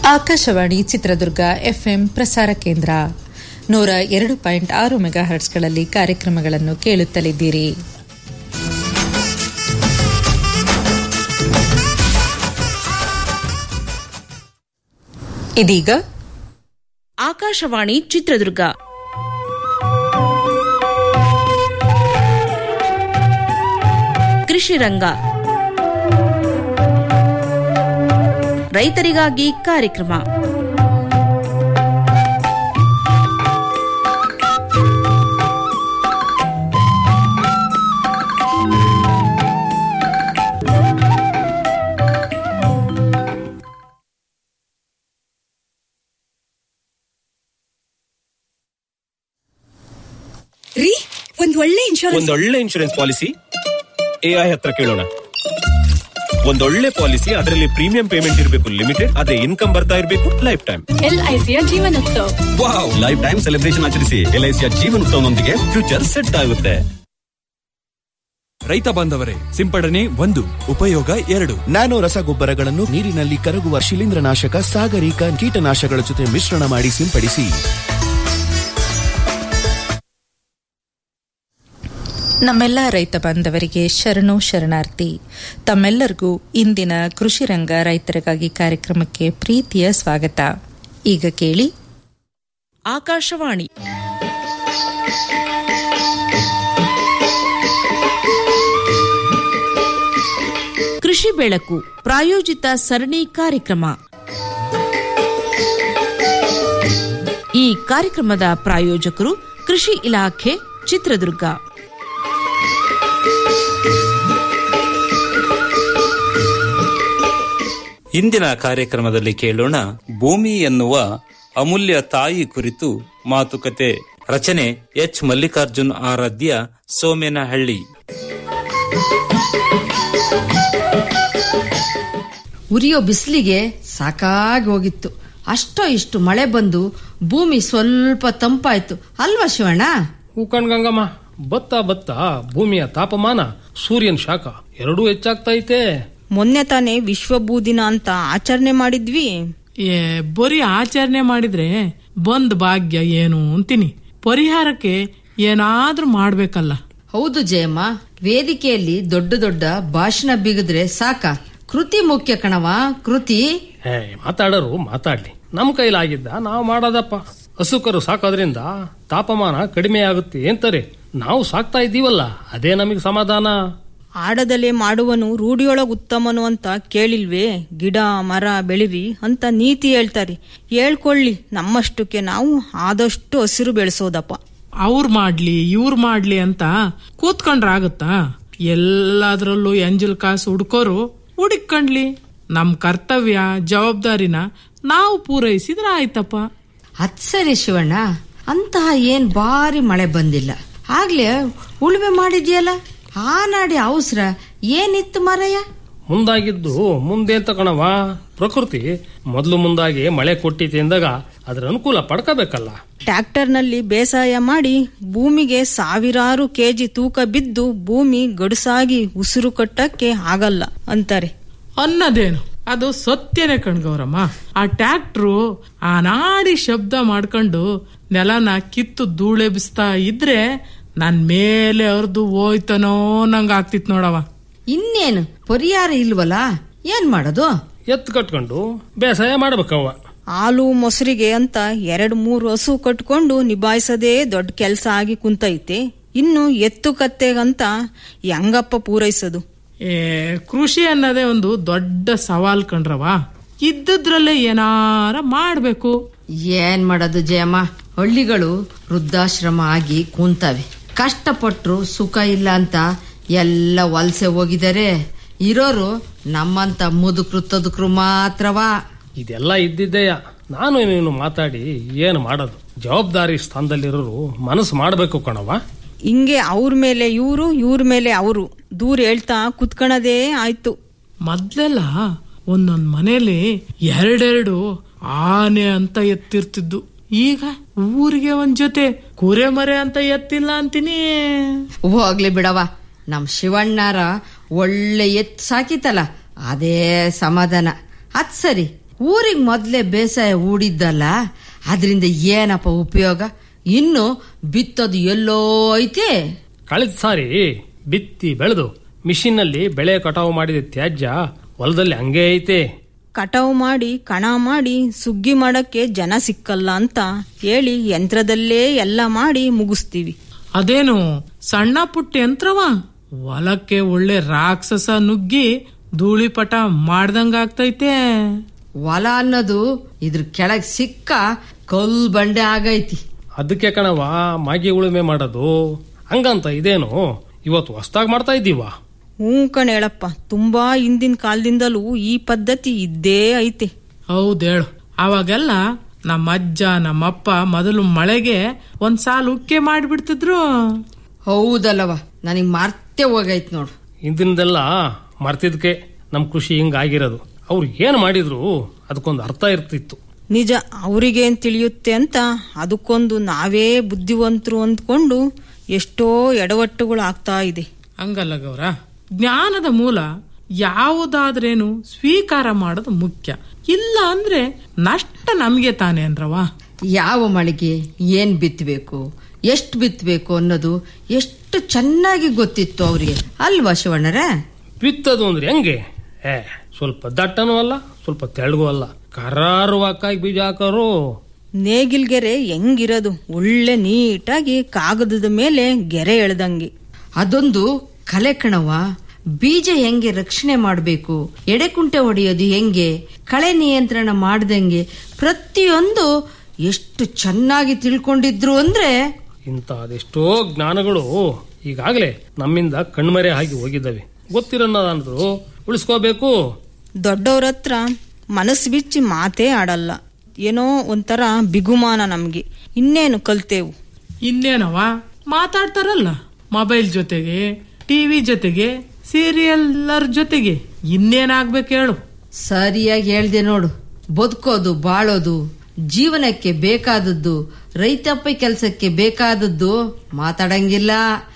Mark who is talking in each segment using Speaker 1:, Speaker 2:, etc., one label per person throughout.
Speaker 1: Akashvani Chitradurga FM ಪ್ರಸಾರ ಕೇಂದ್ರ ನೂರ ಎರಡು ಪಾಯಿಂಟ್ ಆರು ಮೆಗಾ ಹರ್ಟ್ಸ್ಗಳಲ್ಲಿ ಕಾರ್ಯಕ್ರಮಗಳನ್ನು ಕೇಳುತ್ತಲಿದ್ದೀರಿ ಇದೀಗ
Speaker 2: ಆಕಾಶವಾಣಿ ಚಿತ್ರದುರ್ಗ ಕೃಷಿ ರಂಗ ರೈತರಿಗಾಗಿ ಕಾರ್ಯಕ್ರಮ
Speaker 3: ರೀ ಒಂದ್ ಒಳ್ಳೆ ಇನ್ಶೂರೆನ್ಸ್
Speaker 4: ಒಂದೊಳ್ಳೆ ಇನ್ಶೂರೆನ್ಸ್ ಪಾಲಿಸಿ ಎಐ ಹತ್ರ ಕೇಳೋಣ ಒಂದೊಳ್ಳೆ ಪಾಲಿಸಿ ಅದರಲ್ಲಿ ಪ್ರೀಮಿಯಂ ಪೇಮೆಂಟ್ ಇರಬೇಕು ಲಿಮಿಟೆಡ್ ಅದೇ ಇನ್ಕಮ್ ಬರ್ತಾ ಇರಬೇಕು ಲೈಫ್ ಟೈಮ್
Speaker 3: ಎಲ್ ಐ ಸಿಯ ಜೀವನೋತ್ಸವ
Speaker 4: ವಾವ್ ಲೈಫ್ ಟೈಮ್ ಸೆಲೆಬ್ರೇಷನ್ ಆಚರಿಸಿ ಎಲ್ಐಸಿಯ ಜೀವನೋತ್ಸವನೊಂದಿಗೆ ಫ್ಯೂಚರ್ ಸೆಟ್ ಆಗುತ್ತೆ
Speaker 5: ರೈತ ಬಾಂಧವರೇ ಸಿಂಪಡಣೆ ಒಂದು ಉಪಯೋಗ ಎರಡು
Speaker 6: ನ್ಯಾನೋ ರಸಗೊಬ್ಬರಗಳನ್ನು ನೀರಿನಲ್ಲಿ ಕರಗುವ ಶಿಲೀಂಧ್ರನಾಶಕ ಸಾಗರಿಕ ಕೀಟನಾಶಕಗಳ ಜೊತೆ ಮಿಶ್ರಣ ಮಾಡಿ ಸಿಂಪಡಿಸಿ
Speaker 1: ನಮ್ಮೆಲ್ಲ ರೈತ ಬಾಂಧವರಿಗೆ ಶರಣು ಶರಣಾರ್ಥಿ ತಮ್ಮೆಲ್ಲರಿಗೂ ಇಂದಿನ ಕೃಷಿ ರಂಗ ರೈತರಿಗಾಗಿ ಕಾರ್ಯಕ್ರಮಕ್ಕೆ ಪ್ರೀತಿಯ ಸ್ವಾಗತ ಈಗ ಕೇಳಿ
Speaker 2: ಆಕಾಶವಾಣಿ ಕೃಷಿ ಬೆಳಕು ಪ್ರಾಯೋಜಿತ ಸರಣಿ ಕಾರ್ಯಕ್ರಮ ಈ ಕಾರ್ಯಕ್ರಮದ ಪ್ರಾಯೋಜಕರು ಕೃಷಿ ಇಲಾಖೆ ಚಿತ್ರದುರ್ಗ
Speaker 7: ಇಂದಿನ ಕಾರ್ಯಕ್ರಮದಲ್ಲಿ ಕೇಳೋಣ ಭೂಮಿ ಎನ್ನುವ ಅಮೂಲ್ಯ ತಾಯಿ ಕುರಿತು ಮಾತುಕತೆ ರಚನೆ ಎಚ್ ಮಲ್ಲಿಕಾರ್ಜುನ್ ಆರಾಧ್ಯ ಸೋಮೇನಹಳ್ಳಿ
Speaker 8: ಉರಿಯೋ ಬಿಸಿಲಿಗೆ ಸಾಕಾಗಿ ಹೋಗಿತ್ತು ಅಷ್ಟೋ ಇಷ್ಟು ಮಳೆ ಬಂದು ಭೂಮಿ ಸ್ವಲ್ಪ ತಂಪಾಯ್ತು ಅಲ್ವಾ ಶಿವಣ್ಣ
Speaker 9: ಹೂಕಣ್ ಗಂಗಮ್ಮ ಬತ್ತ ಬತ್ತ ಭೂಮಿಯ ತಾಪಮಾನ ಸೂರ್ಯನ ಶಾಖ ಎರಡೂ ಹೆಚ್ಚಾಗ್ತೈತೆ
Speaker 10: ಮೊನ್ನೆ ತಾನೇ ವಿಶ್ವ ಭೂ ದಿನ ಅಂತ ಆಚರಣೆ ಮಾಡಿದ್ವಿ
Speaker 11: ಏ ಬರೀ ಆಚರಣೆ ಮಾಡಿದ್ರೆ ಬಂದ್ ಭಾಗ್ಯ ಏನು ಅಂತೀನಿ ಪರಿಹಾರಕ್ಕೆ ಏನಾದ್ರೂ ಮಾಡ್ಬೇಕಲ್ಲ
Speaker 8: ಹೌದು ಜಯಮ್ಮ ವೇದಿಕೆಯಲ್ಲಿ ದೊಡ್ಡ ದೊಡ್ಡ ಭಾಷಣ ಬಿಗಿದ್ರೆ ಸಾಕ ಕೃತಿ ಮುಖ್ಯ ಕಣವ ಕೃತಿ
Speaker 9: ಏ ಮಾತಾಡೋರು ಮಾತಾಡ್ಲಿ ನಮ್ ಕೈಲಾಗಿದ್ದ ನಾವು ಮಾಡೋದಪ್ಪ ಹಸುಕರು ಸಾಕೋದ್ರಿಂದ ತಾಪಮಾನ ಕಡಿಮೆ ಆಗುತ್ತೆ ಅಂತಾರೆ ನಾವು ಸಾಕ್ತಾ ಇದ್ದೀವಲ್ಲ ಅದೇ ನಮಗೆ ಸಮಾಧಾನ
Speaker 10: ಆಡದಲೆ ಮಾಡುವನು ರೂಢಿಯೊಳಗ್ ಉತ್ತಮನು ಅಂತ ಕೇಳಿಲ್ವೇ ಗಿಡ ಮರ ಬೆಳಿರಿ ಅಂತ ನೀತಿ ಹೇಳ್ತಾರೆ ಹೇಳ್ಕೊಳ್ಳಿ ನಮ್ಮಷ್ಟಕ್ಕೆ ನಾವು ಆದಷ್ಟು ಹಸಿರು ಬೆಳೆಸೋದಪ್ಪ
Speaker 11: ಅವ್ರ್ ಮಾಡ್ಲಿ ಇವ್ರ್ ಮಾಡ್ಲಿ ಅಂತ ಕೂತ್ಕೊಂಡ್ರಾಗತ್ತಾ ಎಲ್ಲಾದ್ರಲ್ಲೂ ಎಂಜಲ್ ಕಾಸು ಹುಡ್ಕೋರು ಹುಡುಕಂಡ್ಲಿ ನಮ್ ಕರ್ತವ್ಯ ಜವಾಬ್ದಾರಿನ ನಾವು ಪೂರೈಸಿದ್ರ ಆಯ್ತಪ್ಪ
Speaker 8: ಅದ್ ಸರಿ ಶಿವಣ್ಣ ಅಂತಹ ಏನ್ ಭಾರಿ ಮಳೆ ಬಂದಿಲ್ಲ ಆಗ್ಲೇ ಉಳುಮೆ ಮಾಡಿದ್ಯಲ್ಲ ಆ ನಾಡಿ ಅವಸರ ಏನಿತ್ತು ಮರಯ್ಯ
Speaker 9: ಮುಂದಾಗಿದ್ದು ಮುಂದೆ ಅಂತ ಕಣವ ಪ್ರಕೃತಿ ಮೊದಲು ಮುಂದಾಗಿ ಮಳೆ ಕೊಟ್ಟಿತೆ ಎಂದಾಗ ಅದ್ರ ಅನುಕೂಲ ಪಡ್ಕೋಬೇಕಲ್ಲ
Speaker 10: ಟ್ರ್ಯಾಕ್ಟರ್ನಲ್ಲಿ ಬೇಸಾಯ ಮಾಡಿ ಭೂಮಿಗೆ ಸಾವಿರಾರು ಕೆಜಿ ತೂಕ ಬಿದ್ದು ಭೂಮಿ ಗಡುಸಾಗಿ ಉಸಿರು ಕಟ್ಟಕ್ಕೆ ಆಗಲ್ಲ ಅಂತಾರೆ
Speaker 11: ಅನ್ನದೇನು ಅದು ಸತ್ಯನೇ ಕಣ್ಗೌರಮ್ಮ ಆ ಟ್ಯಾಕ್ಟ್ರು ಆ ನಾಡಿ ಶಬ್ದ ಮಾಡ್ಕೊಂಡು ನೆಲನ ಕಿತ್ತು ಧೂಳೆಬಿಸ್ತಾ ಇದ್ರೆ ನನ್ ಮೇಲೆ ಅರ್ದು ಹೋಯ್ತನೋ ನಂಗ ಆಗ್ತಿತ್ ನೋಡವ
Speaker 8: ಇನ್ನೇನು ಪರಿಹಾರ ಇಲ್ವಲ್ಲ ಏನ್ ಮಾಡೋದು
Speaker 9: ಎತ್ತು ಕಟ್ಕೊಂಡು ಬೇಸಾಯ ಮಾಡ್ಬೇಕವ್ವ
Speaker 10: ಹಾಲು ಮೊಸರಿಗೆ ಅಂತ ಎರಡ್ ಮೂರು ಹಸು ಕಟ್ಕೊಂಡು ನಿಭಾಯಿಸದೇ ದೊಡ್ಡ ಕೆಲಸ ಆಗಿ ಕುಂತೈತೆ ಇನ್ನು ಎತ್ತು ಕತ್ತೆಗಂತ ಹೆಂಗಪ್ಪ ಪೂರೈಸೋದು
Speaker 11: ಏ ಕೃಷಿ ಅನ್ನೋದೇ ಒಂದು ದೊಡ್ಡ ಸವಾಲ್ ಕಣ್ರವ ಇದ್ದದ್ರಲ್ಲೇ ಏನಾರ ಮಾಡ್ಬೇಕು
Speaker 8: ಏನ್ ಮಾಡೋದು ಜಯಮ್ಮ ಹಳ್ಳಿಗಳು ವೃದ್ಧಾಶ್ರಮ ಆಗಿ ಕೂಂತವೆ ಕಷ್ಟಪಟ್ರು ಸುಖ ಇಲ್ಲ ಅಂತ ಎಲ್ಲ ವಲಸೆ ಹೋಗಿದ್ದಾರೆ ಇರೋರು ನಮ್ಮಂತ ಮುದುಕ್ರು ತದುಕ್ರು ಮಾತ್ರವಾ
Speaker 9: ಇದೆಲ್ಲ ಇದ್ದಿದ್ದೆಯ ನಾನು ನೀನು ಮಾತಾಡಿ ಏನು ಮಾಡೋದು ಜವಾಬ್ದಾರಿ ಸ್ಥಾನದಲ್ಲಿರೋರು ಮನಸ್ಸು ಮಾಡಬೇಕು ಕಣವ
Speaker 10: ಹಿಂಗೆ ಅವ್ರ ಮೇಲೆ ಇವ್ರು ಇವ್ರ ಮೇಲೆ ಅವರು ದೂರ ಹೇಳ್ತಾ ಕುತ್ಕಣದೇ ಆಯ್ತು
Speaker 11: ಮೊದ್ಲೆಲ್ಲ ಒಂದೊಂದ್ ಮನೇಲಿ ಎರಡೆರಡು ಆನೆ ಅಂತ ಎತ್ತಿರ್ತಿದ್ದು ಈಗ ಊರಿಗೆ ಒಂದ್ ಜೊತೆ ಕುರೆ ಮರೆ ಅಂತ ಎತ್ತಿಲ್ಲ ಅಂತೀನಿ
Speaker 8: ಹೋಗ್ಲಿ ಬಿಡವ ನಮ್ ಶಿವಣ್ಣಾರ ಒಳ್ಳೆ ಎತ್ ಸಾಕಿತಲ್ಲ ಅದೇ ಸಮಾಧಾನ ಅದ್ ಸರಿ ಊರಿಗೆ ಮೊದ್ಲೇ ಬೇಸಾಯ ಹೂಡಿದ್ದಲ್ಲ ಅದರಿಂದ ಏನಪ್ಪ ಉಪಯೋಗ ಇನ್ನು ಬಿತ್ತೋದು ಎಲ್ಲೋ ಐತೆ
Speaker 9: ಕಳೆದ ಸಾರಿ ಬಿತ್ತಿ ಬೆಳೆದು ಮಿಷಿನ್ನಲ್ಲಿ ಬೆಳೆ ಕಟಾವು ಮಾಡಿದ ತ್ಯಾಜ್ಯ ಹೊಲದಲ್ಲಿ ಹಂಗೆ ಐತೆ
Speaker 10: ಕಟಾವು ಮಾಡಿ ಕಣ ಮಾಡಿ ಸುಗ್ಗಿ ಮಾಡಕ್ಕೆ ಜನ ಸಿಕ್ಕಲ್ಲ ಅಂತ ಹೇಳಿ ಯಂತ್ರದಲ್ಲೇ ಎಲ್ಲ ಮಾಡಿ ಮುಗಿಸ್ತೀವಿ
Speaker 11: ಅದೇನು ಸಣ್ಣ ಪುಟ್ಟ ಯಂತ್ರವ ಹೊಲಕ್ಕೆ ಒಳ್ಳೆ ರಾಕ್ಷಸ ನುಗ್ಗಿ ಧೂಳಿಪಟ ಮಾಡ್ದಂಗಾಗ್ತೈತೆ
Speaker 8: ಹೊಲ ಅನ್ನೋದು ಇದ್ರ ಕೆಳಗ್ ಸಿಕ್ಕ ಕಲ್ ಬಂಡೆ ಆಗೈತಿ
Speaker 9: ಅದಕ್ಕೆ ಕಣವ ಮಾಗಿ ಉಳುಮೆ ಮಾಡೋದು ಹಂಗಂತ ಇದೇನು ಇವತ್ತು ಹೊಸ್ದಾಗ್ ಮಾಡ್ತಾ ಇದ್ದೀವ
Speaker 10: ಹ್ಞೂ ಕಣ್ ಹೇಳಪ್ಪ ತುಂಬಾ ಹಿಂದಿನ ಕಾಲದಿಂದಲೂ ಈ ಪದ್ಧತಿ ಇದ್ದೇ ಐತೆ
Speaker 11: ಹೌದೇಳು ಅವಾಗೆಲ್ಲ ನಮ್ಮ ಅಜ್ಜ ನಮ್ಮಪ್ಪ ಮೊದಲು ಮಳೆಗೆ ಒಂದ್ ಸಾಲು ಉಕ್ಕೆ ಮಾಡಿಬಿಡ್ತಿದ್ರು
Speaker 8: ಹೌದಲ್ಲವ ನನಗ್ ಮರ್ತೇ ಹೋಗೈತ್ ನೋಡು
Speaker 9: ಹಿಂದಿನದೆಲ್ಲ ಮರ್ತಿದ್ಕೆ ನಮ್ ಕೃಷಿ ಹಿಂಗಾಗಿರೋದು ಅವ್ರು ಏನ್ ಮಾಡಿದ್ರು ಅದಕ್ಕೊಂದು ಅರ್ಥ ಇರ್ತಿತ್ತು
Speaker 10: ನಿಜ ಅವ್ರಿಗೇನ್ ತಿಳಿಯುತ್ತೆ ಅಂತ ಅದಕ್ಕೊಂದು ನಾವೇ ಬುದ್ಧಿವಂತರು ಅಂದ್ಕೊಂಡು ಎಷ್ಟೋ ಎಡವಟ್ಟುಗಳು ಆಗ್ತಾ ಇದೆ
Speaker 11: ಹಂಗಲ್ಲ ಗೌರ ಜ್ಞಾನದ ಮೂಲ ಯಾವುದಾದ್ರೇನು ಸ್ವೀಕಾರ ಮಾಡೋದು ಮುಖ್ಯ ಇಲ್ಲ ಅಂದ್ರೆ ನಷ್ಟ ನಮ್ಗೆ ತಾನೆ ಅಂದ್ರವಾ
Speaker 8: ಯಾವ ಮಳೆಗೆ ಏನ್ ಬಿತ್ತಬೇಕು ಎಷ್ಟು ಬಿತ್ತಬೇಕು ಅನ್ನೋದು ಎಷ್ಟು ಚೆನ್ನಾಗಿ ಗೊತ್ತಿತ್ತು ಅವ್ರಿಗೆ ಅಲ್ವಾ ಶಿವಣ್ಣರೇ
Speaker 9: ಬಿತ್ತದು ಅಂದ್ರೆ ಹೆಂಗೆ ಏ ಸ್ವಲ್ಪ ದಟ್ಟನೂ ಅಲ್ಲ ಸ್ವಲ್ಪ ತೆಳ್ಳಗೂ ಅಲ್ಲ ಕರಾರುವಾಕಾಗಿ ಬೀಜ ಹಾಕೋರು
Speaker 10: ನೇಗಿಲ್ಗೆರೆ ಹೆಂಗಿರೋದು ಒಳ್ಳೆ ನೀಟಾಗಿ ಕಾಗದದ ಮೇಲೆ ಗೆರೆ ಎಳ್ದಂಗೆ
Speaker 8: ಅದೊಂದು ಕಲೆ ಕಣವ ಬೀಜ ಹೆಂಗೆ ರಕ್ಷಣೆ ಮಾಡಬೇಕು ಎಡೆಕುಂಟೆ ಹೊಡೆಯೋದು ಹೆಂಗೆ ಕಳೆ ನಿಯಂತ್ರಣ ಮಾಡ್ದಂಗೆ ಪ್ರತಿಯೊಂದು ಎಷ್ಟು ಚೆನ್ನಾಗಿ ತಿಳ್ಕೊಂಡಿದ್ರು ಅಂದ್ರೆ
Speaker 9: ಇಂಥ ಅದೆಷ್ಟೋ ಜ್ಞಾನಗಳು ಈಗಾಗಲೇ ನಮ್ಮಿಂದ ಕಣ್ಮರೆ ಆಗಿ ಹೋಗಿದ್ದಾವೆ ಗೊತ್ತಿರೋನ್ನದಾದ್ರು ಉಳಿಸ್ಕೋಬೇಕು
Speaker 10: ದೊಡ್ಡವ್ರ ಹತ್ರ ಮನಸ್ಸು ಬಿಚ್ಚಿ ಮಾತೇ ಆಡಲ್ಲ ಏನೋ ಒಂಥರ ಬಿಗುಮಾನ ನಮ್ಗೆ ಇನ್ನೇನು ಕಲ್ತೇವು
Speaker 11: ಇನ್ನೇನವ ಮಾತಾಡ್ತಾರಲ್ಲ ಮೊಬೈಲ್ ಜೊತೆಗೆ ಟಿವಿ ಜೊತೆಗೆ ಸೀರಿಯಲ್ಲರ್ ಜೊತೆಗೆ ಇನ್ನೇನಾಗ್ಬೇಕು ಹೇಳು
Speaker 8: ಸರಿಯಾಗಿ ಹೇಳ್ದೆ ನೋಡು ಬದುಕೋದು ಬಾಳೋದು ಜೀವನಕ್ಕೆ ಬೇಕಾದದ್ದು ರೈತಪ್ಪ ಕೆಲಸಕ್ಕೆ ಬೇಕಾದದ್ದು ಮಾತಾಡಂಗಿಲ್ಲ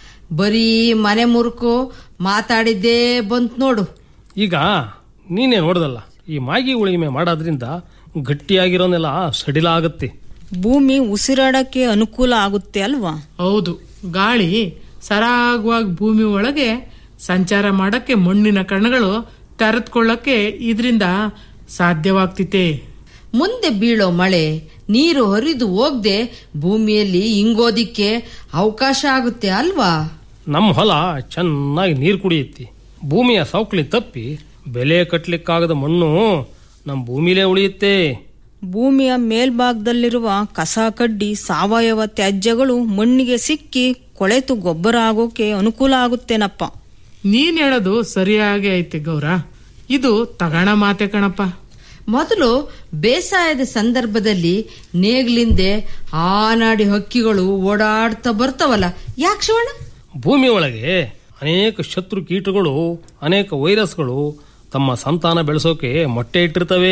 Speaker 8: ಬರೀ ಮನೆ ಮುರುಕು ಮಾತಾಡಿದ್ದೇ ಬಂತ್ ನೋಡು
Speaker 9: ಈಗ ನೀನೇ ನೋಡ್ದಲ್ಲ ಈ ಮಾಗಿ ಉಳಿಮೆ ಮಾಡೋದ್ರಿಂದ ಗಟ್ಟಿಯಾಗಿರೋನೆಲ್ಲ ಸಡಿಲ ಆಗುತ್ತೆ
Speaker 10: ಭೂಮಿ ಉಸಿರಾಡಕ್ಕೆ ಅನುಕೂಲ ಆಗುತ್ತೆ ಅಲ್ವಾ
Speaker 11: ಹೌದು ಗಾಳಿ ಸರಾಗವಾಗಿ ಭೂಮಿ ಒಳಗೆ ಸಂಚಾರ ಮಾಡಕ್ಕೆ ಮಣ್ಣಿನ ಕಣಗಳು ತೆರೆದುಕೊಳ್ಳಕ್ಕೆ ಇದರಿಂದ ಸಾಧ್ಯವಾಗ್ತಿತೆ
Speaker 8: ಮುಂದೆ ಬೀಳೋ ಮಳೆ ನೀರು ಹರಿದು ಹೋಗ್ದೆ ಭೂಮಿಯಲ್ಲಿ ಇಂಗೋದಿಕ್ಕೆ ಅವಕಾಶ ಆಗುತ್ತೆ ಅಲ್ವಾ
Speaker 9: ನಮ್ಮ ಹೊಲ ಚೆನ್ನಾಗಿ ನೀರು ಕುಡಿಯುತ್ತೆ ಭೂಮಿಯ ಸೌಕಳಿ ತಪ್ಪಿ ಬೆಲೆ ಕಟ್ಲಿಕ್ಕಾಗದ ಮಣ್ಣು ನಮ್ಮ ಭೂಮಿಲೇ ಉಳಿಯುತ್ತೆ
Speaker 10: ಭೂಮಿಯ ಮೇಲ್ಭಾಗದಲ್ಲಿರುವ ಕಸ ಕಡ್ಡಿ ಸಾವಯವ ತ್ಯಾಜ್ಯಗಳು ಮಣ್ಣಿಗೆ ಸಿಕ್ಕಿ ಕೊಳೆತು ಗೊಬ್ಬರ ಆಗೋಕೆ ಅನುಕೂಲ ಆಗುತ್ತೇನಪ್ಪ
Speaker 11: ನೀನ್ ಹೇಳೋದು ಸರಿಯಾಗಿ ಐತೆ ಗೌರ ಇದು ತಗಣ ಮಾತೆ ಕಣಪ್ಪ
Speaker 8: ಮೊದಲು ಬೇಸಾಯದ ಸಂದರ್ಭದಲ್ಲಿ ನೇಗ್ಲಿಂದೆ ಆನಾಡಿ ಹಕ್ಕಿಗಳು ಓಡಾಡ್ತಾ ಬರ್ತಾವಲ್ಲ ಯಾಕೆ ಶಿವಣ್ಣ
Speaker 9: ಭೂಮಿ ಒಳಗೆ ಅನೇಕ ಶತ್ರು ಕೀಟಗಳು ಅನೇಕ ವೈರಸ್ಗಳು ತಮ್ಮ ಸಂತಾನ ಬೆಳೆಸೋಕೆ ಮೊಟ್ಟೆ ಇಟ್ಟಿರ್ತವೆ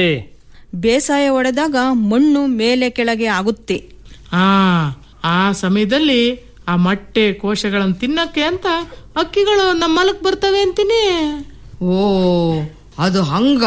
Speaker 10: ಬೇಸಾಯ ಒಡೆದಾಗ ಮಣ್ಣು ಮೇಲೆ ಕೆಳಗೆ ಆಗುತ್ತೆ
Speaker 11: ಆ ಆ ಸಮಯದಲ್ಲಿ ಆ ಮೊಟ್ಟೆ ಕೋಶಗಳನ್ನು ತಿನ್ನಕ್ಕೆ ಅಂತ ಅಕ್ಕಿಗಳು ನಮ್ಮ ಮಲಕ್ ಬರ್ತವೆ ಅಂತೀನಿ
Speaker 8: ಓ ಅದು ಹಂಗ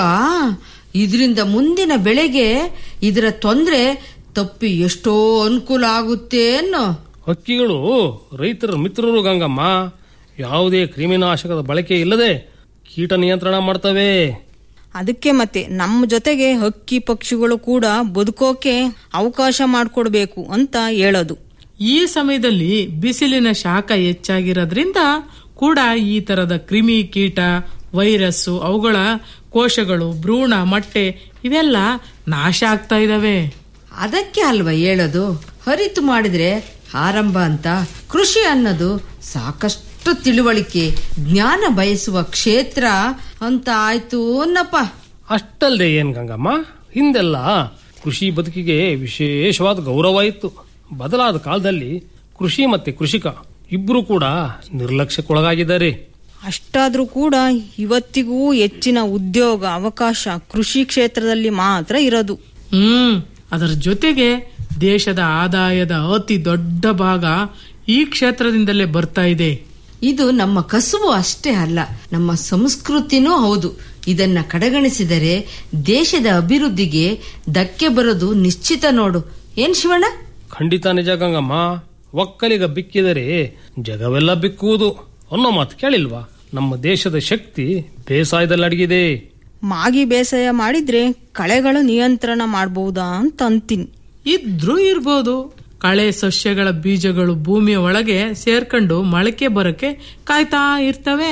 Speaker 8: ಇದರಿಂದ ಮುಂದಿನ ಬೆಳೆಗೆ ಇದರ ತೊಂದ್ರೆ ತಪ್ಪಿ ಎಷ್ಟೋ ಅನುಕೂಲ ಆಗುತ್ತೆ ಅನ್ನೋ
Speaker 9: ಹಕ್ಕಿಗಳು ರೈತರ ಮಿತ್ರರು ಗಂಗಮ್ಮ ಯಾವುದೇ ಕ್ರಿಮಿನಾಶಕದ ಬಳಕೆ ಇಲ್ಲದೆ ಕೀಟ ನಿಯಂತ್ರಣ ಮಾಡ್ತವೆ
Speaker 10: ಅದಕ್ಕೆ ಮತ್ತೆ ನಮ್ಮ ಜೊತೆಗೆ ಹಕ್ಕಿ ಪಕ್ಷಿಗಳು ಕೂಡ ಬದುಕೋಕೆ ಅವಕಾಶ ಮಾಡಿಕೊಡ್ಬೇಕು ಅಂತ ಹೇಳೋದು
Speaker 11: ಈ ಸಮಯದಲ್ಲಿ ಬಿಸಿಲಿನ ಶಾಖ ಹೆಚ್ಚಾಗಿರೋದ್ರಿಂದ ಕೂಡ ಈ ತರದ ಕ್ರಿಮಿ ಕೀಟ ವೈರಸ್ಸು ಅವುಗಳ ಕೋಶಗಳು ಭ್ರೂಣ ಮೊಟ್ಟೆ ಇವೆಲ್ಲ ನಾಶ ಆಗ್ತಾ ಇದಾವೆ
Speaker 8: ಅದಕ್ಕೆ ಅಲ್ವಾ ಹೇಳೋದು ಹರಿತು ಮಾಡಿದ್ರೆ ಆರಂಭ ಅಂತ ಕೃಷಿ ಅನ್ನೋದು ಸಾಕಷ್ಟು ತಿಳುವಳಿಕೆ ಜ್ಞಾನ ಬಯಸುವ ಕ್ಷೇತ್ರ ಅಂತ ಆಯ್ತು ಅನ್ನಪ್ಪ
Speaker 9: ಅಷ್ಟಲ್ಲದೆ ಏನ್ ಗಂಗಮ್ಮ ಹಿಂದೆಲ್ಲ ಕೃಷಿ ಬದುಕಿಗೆ ವಿಶೇಷವಾದ ಗೌರವ ಇತ್ತು ಬದಲಾದ ಕಾಲದಲ್ಲಿ ಕೃಷಿ ಮತ್ತೆ ಕೃಷಿಕ ಇಬ್ರು ಕೂಡ ನಿರ್ಲಕ್ಷ್ಯಕ್ಕೊಳಗಾಗಿದ್ದಾರೆ
Speaker 10: ಅಷ್ಟಾದ್ರೂ ಕೂಡ ಇವತ್ತಿಗೂ ಹೆಚ್ಚಿನ ಉದ್ಯೋಗ ಅವಕಾಶ ಕೃಷಿ ಕ್ಷೇತ್ರದಲ್ಲಿ ಮಾತ್ರ ಇರೋದು
Speaker 11: ಹ್ಮ್ ಅದರ ಜೊತೆಗೆ ದೇಶದ ಆದಾಯದ ಅತಿ ದೊಡ್ಡ ಭಾಗ ಈ ಕ್ಷೇತ್ರದಿಂದಲೇ ಬರ್ತಾ ಇದೆ
Speaker 8: ಇದು ನಮ್ಮ ಕಸುಬು ಅಷ್ಟೇ ಅಲ್ಲ ನಮ್ಮ ಸಂಸ್ಕೃತಿನೂ ಹೌದು ಇದನ್ನ ಕಡೆಗಣಿಸಿದರೆ ದೇಶದ ಅಭಿವೃದ್ಧಿಗೆ ಧಕ್ಕೆ ಬರೋದು ನಿಶ್ಚಿತ ನೋಡು ಏನ್ ಶಿವಣ್ಣ
Speaker 9: ಖಂಡಿತ ನಿಜ ಗಂಗಮ್ಮ ಒಕ್ಕಲಿಗ ಬಿಕ್ಕಿದರೆ ಜಗವೆಲ್ಲ ಬಿಕ್ಕುವುದು ಅನ್ನೋ ಮಾತು ಕೇಳಿಲ್ವಾ ನಮ್ಮ ದೇಶದ ಶಕ್ತಿ ಬೇಸಾಯದಲ್ಲಿ ಅಡಗಿದೆ
Speaker 10: ಮಾಗಿ ಬೇಸಾಯ ಮಾಡಿದ್ರೆ ಕಳೆಗಳು ನಿಯಂತ್ರಣ ಮಾಡಬಹುದಾ ಅಂತ ಅಂತೀನಿ
Speaker 11: ಇದ್ರೂ ಇರ್ಬೋದು ಕಳೆ ಸಸ್ಯಗಳ ಬೀಜಗಳು ಭೂಮಿಯ ಒಳಗೆ ಸೇರ್ಕೊಂಡು ಮೊಳಕೆ ಬರಕ್ಕೆ ಕಾಯ್ತಾ ಇರ್ತವೆ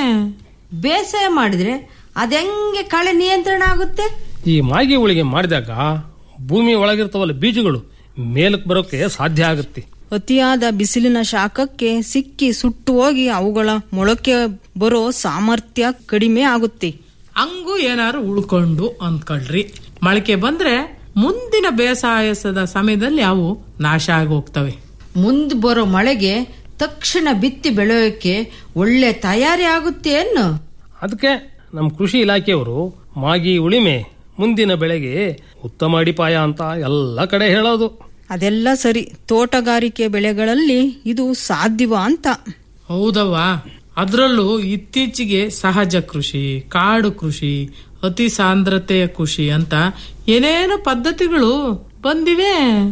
Speaker 8: ಬೇಸಾಯ ಮಾಡಿದ್ರೆ ಅದೆಂಗೆ ಕಳೆ ನಿಯಂತ್ರಣ ಆಗುತ್ತೆ
Speaker 9: ಈ ಮಾಗಿ ಉಳಿಗೆ ಮಾಡಿದಾಗ ಭೂಮಿ ಒಳಗಿರ್ತಾವಲ್ಲ ಬೀಜಗಳು ಮೇಲಕ್ಕೆ ಬರೋಕೆ ಸಾಧ್ಯ ಆಗುತ್ತೆ
Speaker 10: ಅತಿಯಾದ ಬಿಸಿಲಿನ ಶಾಖಕ್ಕೆ ಸಿಕ್ಕಿ ಸುಟ್ಟು ಹೋಗಿ ಅವುಗಳ ಮೊಳಕೆ ಬರೋ ಸಾಮರ್ಥ್ಯ ಕಡಿಮೆ ಆಗುತ್ತೆ
Speaker 11: ಹಂಗೂ ಏನಾರು ಉಳ್ಕೊಂಡು ಅಂದ್ಕೊಳ್ರಿ ಮೊಳಕೆ ಬಂದ್ರೆ ಮುಂದಿನ ಬೇಸಾಯಸದ ಸಮಯದಲ್ಲಿ ಅವು ನಾಶ ಆಗಿ ಹೋಗ್ತವೆ
Speaker 8: ಮುಂದ್ ಬರೋ ಮಳೆಗೆ ತಕ್ಷಣ ಬಿತ್ತಿ ಬೆಳೆಯೋಕೆ ಒಳ್ಳೆ ತಯಾರಿ ಆಗುತ್ತೆ ಅನ್ನು
Speaker 9: ಅದಕ್ಕೆ ನಮ್ಮ ಕೃಷಿ ಇಲಾಖೆಯವರು ಮಾಗಿ ಉಳಿಮೆ ಮುಂದಿನ ಬೆಳೆಗೆ ಉತ್ತಮ ಅಡಿಪಾಯ ಅಂತ ಎಲ್ಲ ಕಡೆ ಹೇಳೋದು
Speaker 10: ಅದೆಲ್ಲ ಸರಿ ತೋಟಗಾರಿಕೆ ಬೆಳೆಗಳಲ್ಲಿ ಇದು ಸಾಧ್ಯವಾ ಅಂತ
Speaker 11: ಹೌದವ್ವ ಅದರಲ್ಲೂ ಇತ್ತೀಚೆಗೆ ಸಹಜ ಕೃಷಿ ಕಾಡು ಕೃಷಿ ಅತಿ ಸಾಂದ್ರತೆಯ ಕೃಷಿ ಅಂತ ಏನೇನು ಪದ್ಧತಿಗಳು ಬಂದಿವೆ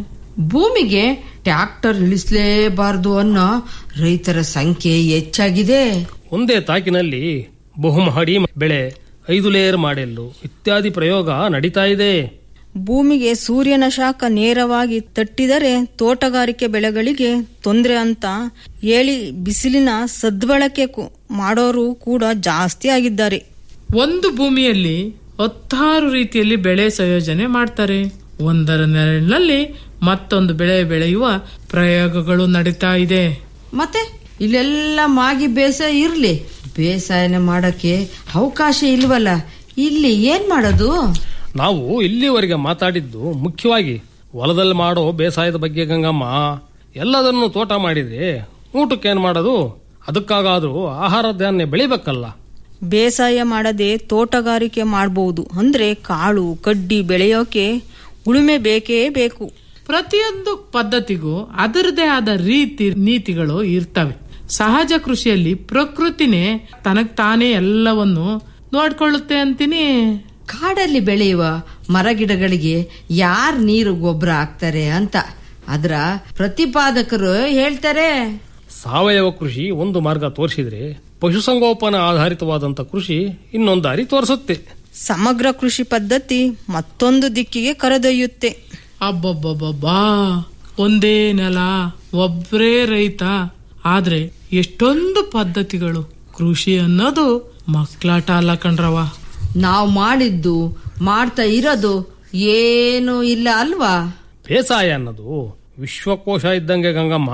Speaker 8: ಭೂಮಿಗೆ ಟ್ರ್ಯಾಕ್ಟರ್ ಇಳಿಸಲೇಬಾರದು ಅನ್ನೋ ರೈತರ ಸಂಖ್ಯೆ ಹೆಚ್ಚಾಗಿದೆ
Speaker 9: ಒಂದೇ ತಾಕಿನಲ್ಲಿ ಬಹುಮಹಡಿ ಬೆಳೆ ಐದು ಲೇಯರ್ ಮಾಡೆಲ್ಲು ಇತ್ಯಾದಿ ಪ್ರಯೋಗ ನಡೀತಾ ಇದೆ
Speaker 10: ಭೂಮಿಗೆ ಸೂರ್ಯನ ಶಾಖ ನೇರವಾಗಿ ತಟ್ಟಿದರೆ ತೋಟಗಾರಿಕೆ ಬೆಳೆಗಳಿಗೆ ತೊಂದರೆ ಅಂತ ಹೇಳಿ ಬಿಸಿಲಿನ ಸದ್ಬಳಕೆ ಕು- ಮಾಡೋರು ಕೂಡ ಜಾಸ್ತಿ ಆಗಿದ್ದಾರೆ
Speaker 11: ಒಂದು ಭೂಮಿಯಲ್ಲಿ ಹತ್ತಾರು ರೀತಿಯಲ್ಲಿ ಬೆಳೆ ಸಂಯೋಜನೆ ಮಾಡ್ತಾರೆ ಒಂದರ ನೆರಳಿನಲ್ಲಿ ಮತ್ತೊಂದು ಬೆಳೆ ಬೆಳೆಯುವ ಪ್ರಯೋಗಗಳು ನಡೀತಾ ಇದೆ
Speaker 8: ಮತ್ತೆ ಇಲ್ಲೆಲ್ಲ ಮಾಗಿ ಬೇಸಾಯ ಇರ್ಲಿ ಬೇಸಾಯನ ಮಾಡಕ್ಕೆ ಅವಕಾಶ ಇಲ್ವಲ್ಲ ಇಲ್ಲಿ ಏನ್ ಮಾಡೋದು
Speaker 9: ನಾವು ಇಲ್ಲಿವರೆಗೆ ಮಾತಾಡಿದ್ದು ಮುಖ್ಯವಾಗಿ ಹೊಲದಲ್ಲಿ ಮಾಡೋ ಬೇಸಾಯದ ಬಗ್ಗೆ ಗಂಗಮ್ಮ ಎಲ್ಲದನ್ನು ತೋಟ ಮಾಡಿದ್ರೆ ಊಟಕ್ಕೆ ಏನ್ ಮಾಡೋದು ಅದಕ್ಕಾಗಾದ್ರೂ ಆಹಾರ ಧಾನ್ಯ ಬೆಳಿಬೇಕಲ್ಲ
Speaker 10: ಬೇಸಾಯ ಮಾಡದೆ ತೋಟಗಾರಿಕೆ ಮಾಡಬಹುದು ಅಂದ್ರೆ ಕಾಳು ಕಡ್ಡಿ ಬೆಳೆಯೋಕೆ ಉಳುಮೆ ಬೇಕೇ ಬೇಕು
Speaker 11: ಪ್ರತಿಯೊಂದು ಪದ್ಧತಿಗೂ ಅದರದೇ ಆದ ರೀತಿ ನೀತಿಗಳು ಇರ್ತವೆ ಸಹಜ ಕೃಷಿಯಲ್ಲಿ ಪ್ರಕೃತಿನೇ ತನಗ್ ತಾನೇ ಎಲ್ಲವನ್ನು ನೋಡ್ಕೊಳ್ಳುತ್ತೆ ಅಂತೀನಿ
Speaker 8: ಕಾಡಲ್ಲಿ ಬೆಳೆಯುವ ಮರಗಿಡಗಳಿಗೆ ಯಾರ್ ನೀರು ಗೊಬ್ಬರ ಹಾಕ್ತಾರೆ ಅಂತ ಅದರ ಪ್ರತಿಪಾದಕರು ಹೇಳ್ತಾರೆ
Speaker 9: ಸಾವಯವ ಕೃಷಿ ಒಂದು ಮಾರ್ಗ ತೋರಿಸಿದ್ರೆ ಪಶುಸಂಗೋಪನಾ ಆಧಾರಿತವಾದಂತ ಕೃಷಿ ಇನ್ನೊಂದು ದಾರಿ ತೋರಿಸುತ್ತೆ
Speaker 10: ಸಮಗ್ರ ಕೃಷಿ ಪದ್ಧತಿ ಮತ್ತೊಂದು ದಿಕ್ಕಿಗೆ ಕರೆದೊಯ್ಯುತ್ತೆ
Speaker 11: ಅಬ್ಬಬ್ಬಬ್ಬಬ್ಬಾ ಒಂದೇ ನೆಲ ಒಬ್ರೇ ರೈತ ಆದ್ರೆ ಎಷ್ಟೊಂದು ಪದ್ಧತಿಗಳು ಕೃಷಿ ಅನ್ನೋದು ಮಕ್ಳಾಟ ಅಲ್ಲ ಕಣ್ರವ
Speaker 8: ನಾವು ಮಾಡಿದ್ದು ಮಾಡ್ತಾ ಇರೋದು ಏನು ಇಲ್ಲ ಅಲ್ವಾ
Speaker 9: ಬೇಸಾಯ ಅನ್ನೋದು ವಿಶ್ವಕೋಶ ಇದ್ದಂಗೆ ಗಂಗಮ್ಮ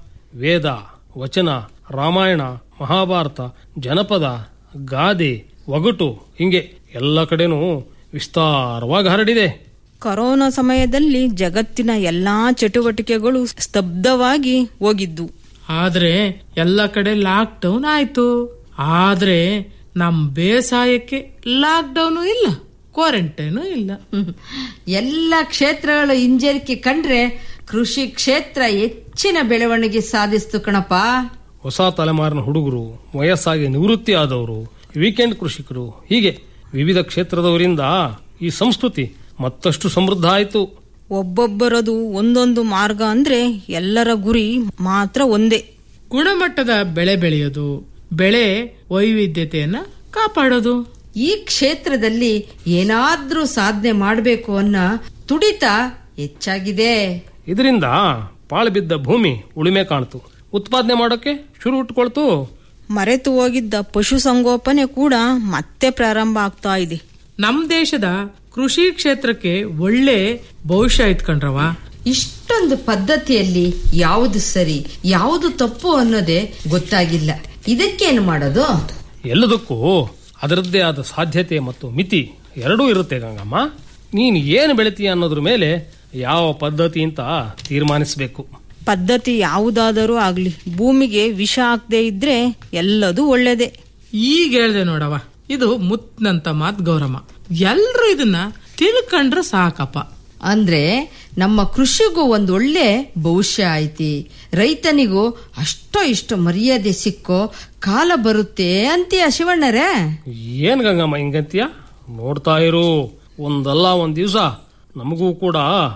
Speaker 9: ವೇದ ವಚನ ರಾಮಾಯಣ ಮಹಾಭಾರತ ಜನಪದ ಗಾದೆ ಒಗಟು ಹಿಂಗೆ ಎಲ್ಲ ಕಡೆನೂ ವಿಸ್ತಾರವಾಗಿ ಹರಡಿದೆ
Speaker 10: ಕರೋನಾ ಸಮಯದಲ್ಲಿ ಜಗತ್ತಿನ ಎಲ್ಲಾ ಚಟುವಟಿಕೆಗಳು ಸ್ತಬ್ಧವಾಗಿ ಹೋಗಿದ್ದು
Speaker 11: ಆದ್ರೆ ಎಲ್ಲ ಕಡೆ ಲಾಕ್ ಡೌನ್ ಆಯ್ತು ಆದ್ರೆ ನಮ್ ಬೇಸಾಯಕ್ಕೆ ಲಾಕ್ ಡೌನು ಇಲ್ಲ ಕ್ವಾರಂಟೈನು ಇಲ್ಲ
Speaker 8: ಎಲ್ಲ ಕ್ಷೇತ್ರಗಳ ಹಿಂಜರಿಕೆ ಕಂಡ್ರೆ ಕೃಷಿ ಕ್ಷೇತ್ರ ಹೆಚ್ಚಿನ ಬೆಳವಣಿಗೆ ಸಾಧಿಸ್ತು ಕಣಪ್ಪ
Speaker 9: ಹೊಸ ತಲೆಮಾರಿನ ಹುಡುಗರು ವಯಸ್ಸಾಗಿ ನಿವೃತ್ತಿ ಆದವರು ವೀಕೆಂಡ್ ಕೃಷಿಕರು ಹೀಗೆ ವಿವಿಧ ಕ್ಷೇತ್ರದವರಿಂದ ಈ ಸಂಸ್ಕೃತಿ ಮತ್ತಷ್ಟು ಸಮೃದ್ಧ ಆಯಿತು
Speaker 10: ಒಬ್ಬೊಬ್ಬರದು ಒಂದೊಂದು ಮಾರ್ಗ ಅಂದ್ರೆ ಎಲ್ಲರ ಗುರಿ ಮಾತ್ರ ಒಂದೇ
Speaker 11: ಗುಣಮಟ್ಟದ ಬೆಳೆ ಬೆಳೆಯೋದು ಬೆಳೆ ವೈವಿಧ್ಯತೆಯನ್ನ ಕಾಪಾಡೋದು
Speaker 8: ಈ ಕ್ಷೇತ್ರದಲ್ಲಿ ಏನಾದ್ರೂ ಸಾಧನೆ ಮಾಡಬೇಕು ಅನ್ನೋ ತುಡಿತ ಹೆಚ್ಚಾಗಿದೆ
Speaker 9: ಇದರಿಂದ ಪಾಳು ಬಿದ್ದ ಭೂಮಿ ಉಳಿಮೆ ಕಾಣ್ತು ಉತ್ಪಾದನೆ ಮಾಡೋಕೆ ಶುರು ಇಟ್ಕೊಳ್ತು
Speaker 10: ಮರೆತು ಹೋಗಿದ್ದ ಪಶುಸಂಗೋಪನೆ ಕೂಡ ಮತ್ತೆ ಪ್ರಾರಂಭ ಆಗ್ತಾ ಇದೆ
Speaker 11: ನಮ್ ದೇಶದ ಕೃಷಿ ಕ್ಷೇತ್ರಕ್ಕೆ ಒಳ್ಳೆ ಭವಿಷ್ಯ ಇತ್ಕೊಂಡ್ರವ
Speaker 8: ಇಷ್ಟೊಂದು ಪದ್ಧತಿಯಲ್ಲಿ ಯಾವುದು ಸರಿ ಯಾವುದು ತಪ್ಪು ಅನ್ನೋದೇ ಗೊತ್ತಾಗಿಲ್ಲ ಇದಕ್ಕೇನು ಮಾಡೋದು
Speaker 9: ಎಲ್ಲದಕ್ಕೂ ಅದರದ್ದೇ ಆದ ಸಾಧ್ಯತೆ ಮತ್ತು ಮಿತಿ ಎರಡೂ ಇರುತ್ತೆ ಗಂಗಮ್ಮ ನೀನು ಏನು ಬೆಳಿತೀಯ ಅನ್ನೋದ್ರ ಮೇಲೆ ಯಾವ ಪದ್ಧತಿ ಅಂತ ತೀರ್ಮಾನಿಸಬೇಕು
Speaker 10: ಪದ್ಧತಿ ಯಾವುದಾದರೂ ಆಗ್ಲಿ ಭೂಮಿಗೆ ವಿಷ ಹಾಕದೆ ಇದ್ರೆ ಎಲ್ಲದೂ ಒಳ್ಳೇದೇ
Speaker 11: ಈಗ ಹೇಳ್ದೆ ನೋಡವ ಇದು ಮುತ್ನಂತ ಮಾತ್ ಗೌರಮ್ಮ ಎಲ್ರು ಇದನ್ನ ತಿಳ್ಕೊಂಡ್ರೆ ಸಾಕಪ್ಪ
Speaker 8: ಅಂದ್ರೆ ನಮ್ಮ ಕೃಷಿಗೂ ಒಂದು ಒಳ್ಳೆ ಭವಿಷ್ಯ ಐತಿ ರೈತನಿಗೂ ಅಷ್ಟೋ ಇಷ್ಟು ಮರ್ಯಾದೆ ಸಿಕ್ಕೋ ಕಾಲ ಬರುತ್ತೆ ಅಂತೀಯ ಶಿವಣ್ಣರೇ
Speaker 9: ಏನ್ ಗಂಗಮ್ಮ ಹಿಂಗಂತೀಯ ನೋಡ್ತಾ ಇರು ಒಂದಲ್ಲ ಒಂದ್ ದಿವಸ ನಮಗೂ ಕೂಡ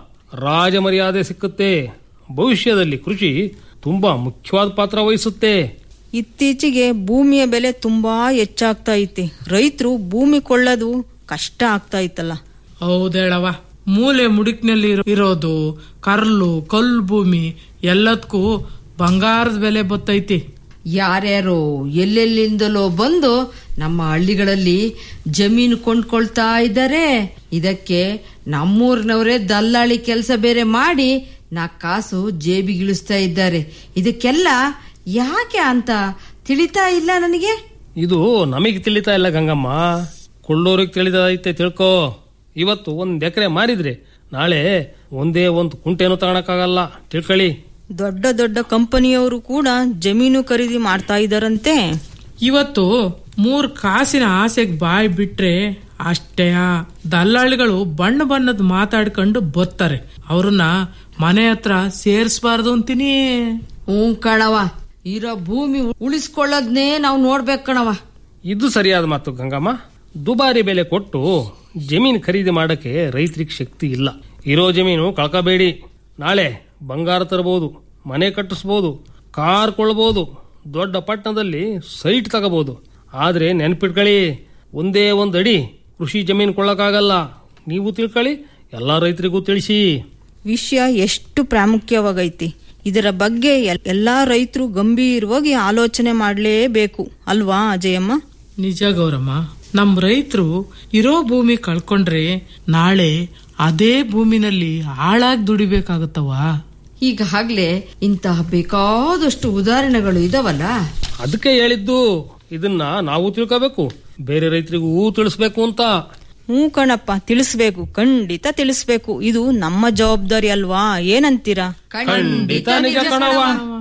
Speaker 9: ರಾಜ ಮರ್ಯಾದೆ ಸಿಕ್ಕುತ್ತೆ ಭವಿಷ್ಯದಲ್ಲಿ ಕೃಷಿ ತುಂಬಾ ಮುಖ್ಯವಾದ ಪಾತ್ರ ವಹಿಸುತ್ತೆ
Speaker 10: ಇತ್ತೀಚೆಗೆ ಭೂಮಿಯ ಬೆಲೆ ತುಂಬಾ ಹೆಚ್ಚಾಗ್ತಾ ಐತಿ ರೈತರು ಭೂಮಿ ಕೊಳ್ಳೋದು ಕಷ್ಟ ಆಗ್ತಾ ಇತ್ತಲ್ಲ
Speaker 11: ಹೌದೇಳವ ಮೂಲೆ ಮುಡುಕ್ನಲ್ಲಿ ಇರೋ- ಇರೋದು ಕರ್ಲು ಕಲ್ಲು ಭೂಮಿ ಎಲ್ಲದಕ್ಕೂ ಬಂಗಾರದ ಬೆಲೆ ಬತ್ತೈತಿ
Speaker 8: ಯಾರ್ಯಾರೋ ಎಲ್ಲೆಲ್ಲಿಂದಲೋ ಬಂದು ನಮ್ಮ ಹಳ್ಳಿಗಳಲ್ಲಿ ಜಮೀನು ಕೊಂಡ್ಕೊಳ್ತಾ ಇದ್ದಾರೆ ಇದಕ್ಕೆ ನಮ್ಮೂರಿನವರೇ ದಲ್ಲಾಳಿ ಕೆಲಸ ಬೇರೆ ಮಾಡಿ ನಾ ಕಾಸು ಜೇಬಿಗಿಳಿಸ್ತಾ ಇದ್ದಾರೆ ಇದಕ್ಕೆಲ್ಲ ಯಾಕೆ ಅಂತ ತಿಳಿತಾ ಇಲ್ಲ ನನಗೆ
Speaker 9: ಇದು ನಮಗೆ ತಿಳಿತಾ ಇಲ್ಲ ಗಂಗಮ್ಮ ಕೊಳ್ಳೋರಿಗೆ ತಿಳಿದೈತೆ ತಿಳ್ಕೋ ಇವತ್ತು ಒಂದ್ ಎಕರೆ ಮಾರಿದ್ರೆ ನಾಳೆ ಒಂದೇ ಒಂದು ಕುಂಟೆನೂ ತಗೊಳಕ್ಕಾಗಲ್ಲ ತಿಳ್ಕೊಳ್ಳಿ
Speaker 10: ದೊಡ್ಡ ದೊಡ್ಡ ಕಂಪನಿಯವರು ಕೂಡ ಜಮೀನು ಖರೀದಿ ಮಾಡ್ತಾ ಇದ್ದಾರಂತೆ
Speaker 11: ಇವತ್ತು ಮೂರ್ ಕಾಸಿನ ಆಸೆಗೆ ಬಾಯಿ ಬಿಟ್ರೆ ಅಷ್ಟೇ ದಲ್ಲಾಳಿಗಳು ಬಣ್ಣ ಬಣ್ಣದ ಮಾತಾಡ್ಕೊಂಡು ಬರ್ತಾರೆ ಅವ್ರನ್ನ ಮನೆ ಹತ್ರ ಸೇರ್ಸ್ಬಾರ್ದು ಅಂತೀನಿ
Speaker 8: ಹ್ಞೂ ಕಣವ ಇರೋ ಭೂಮಿ ಉಳಿಸ್ಕೊಳ್ಳೋದ್ನೇ ನಾವು ನೋಡ್ಬೇಕು ಕಣವ
Speaker 9: ಇದು ಸರಿಯಾದ ಮಾತು ಗಂಗಮ್ಮ ದುಬಾರಿ ಬೆಲೆ ಕೊಟ್ಟು ಜಮೀನು ಖರೀದಿ ಮಾಡಕ್ಕೆ ರೈತರಿಗೆ ಶಕ್ತಿ ಇಲ್ಲ ಇರೋ ಜಮೀನು ಕಳ್ಕೋಬೇಡಿ ನಾಳೆ ಬಂಗಾರ ತರಬಹುದು ಮನೆ ಕಟ್ಟಿಸ್ಬೋದು ಕಾರ್ ಕೊಳ್ಳಬಹುದು ದೊಡ್ಡ ಪಟ್ಟಣದಲ್ಲಿ ಸೈಟ್ ತಗೋಬಹುದು ಆದ್ರೆ ನೆನ್ಪಿಟ್ಕೊಳ್ಳಿ ಒಂದೇ ಒಂದು ಅಡಿ ಕೃಷಿ ಜಮೀನು ಕೊಳ್ಳಕ್ಕಾಗಲ್ಲ ನೀವು ತಿಳ್ಕೊಳ್ಳಿ ಎಲ್ಲಾ ರೈತರಿಗೂ ತಿಳಿಸಿ
Speaker 10: ವಿಷಯ ಎಷ್ಟು ಪ್ರಾಮುಖ್ಯವಾಗೈತಿ ಇದರ ಬಗ್ಗೆ ಎಲ್- ಎಲ್ಲಾ ರೈತರು ಗಂಭೀರವಾಗಿ ಆಲೋಚನೆ ಮಾಡಲೇಬೇಕು ಅಲ್ವಾ ಅಜಯಮ್ಮ
Speaker 11: ನಿಜ ಗೌರಮ್ಮ ನಮ್ ರೈತರು ಇರೋ ಭೂಮಿ ಕಳ್ಕೊಂಡ್ರೆ ನಾಳೆ ಅದೇ ಭೂಮಿನಲ್ಲಿ ಹಾಳಾಗಿ ದುಡಿಬೇಕಾಗತ್ತವ
Speaker 8: ಈಗಾಗ್ಲೇ ಇಂತಹ ಬೇಕಾದಷ್ಟು ಉದಾಹರಣೆಗಳು ಇದಾವಲ್ಲ
Speaker 9: ಅದಕ್ಕೆ ಹೇಳಿದ್ದು ಇದನ್ನ ನಾವು ತಿಳ್ಕೋಬೇಕು ಬೇರೆ ರೈತರಿಗೂ ತಿಳಿಸ್ಬೇಕು ಅಂತ
Speaker 10: ಹ್ಞೂ ಕಣಪ್ಪ ತಿಳಿಸ್ಬೇಕು ಖಂಡಿತ ತಿಳಿಸ್ಬೇಕು ಇದು ನಮ್ಮ ಜವಾಬ್ದಾರಿ ಅಲ್ವಾ ಏನಂತೀರಾ
Speaker 9: ಖಂಡಿತ ನಿಜ ಕಣವ್ವ.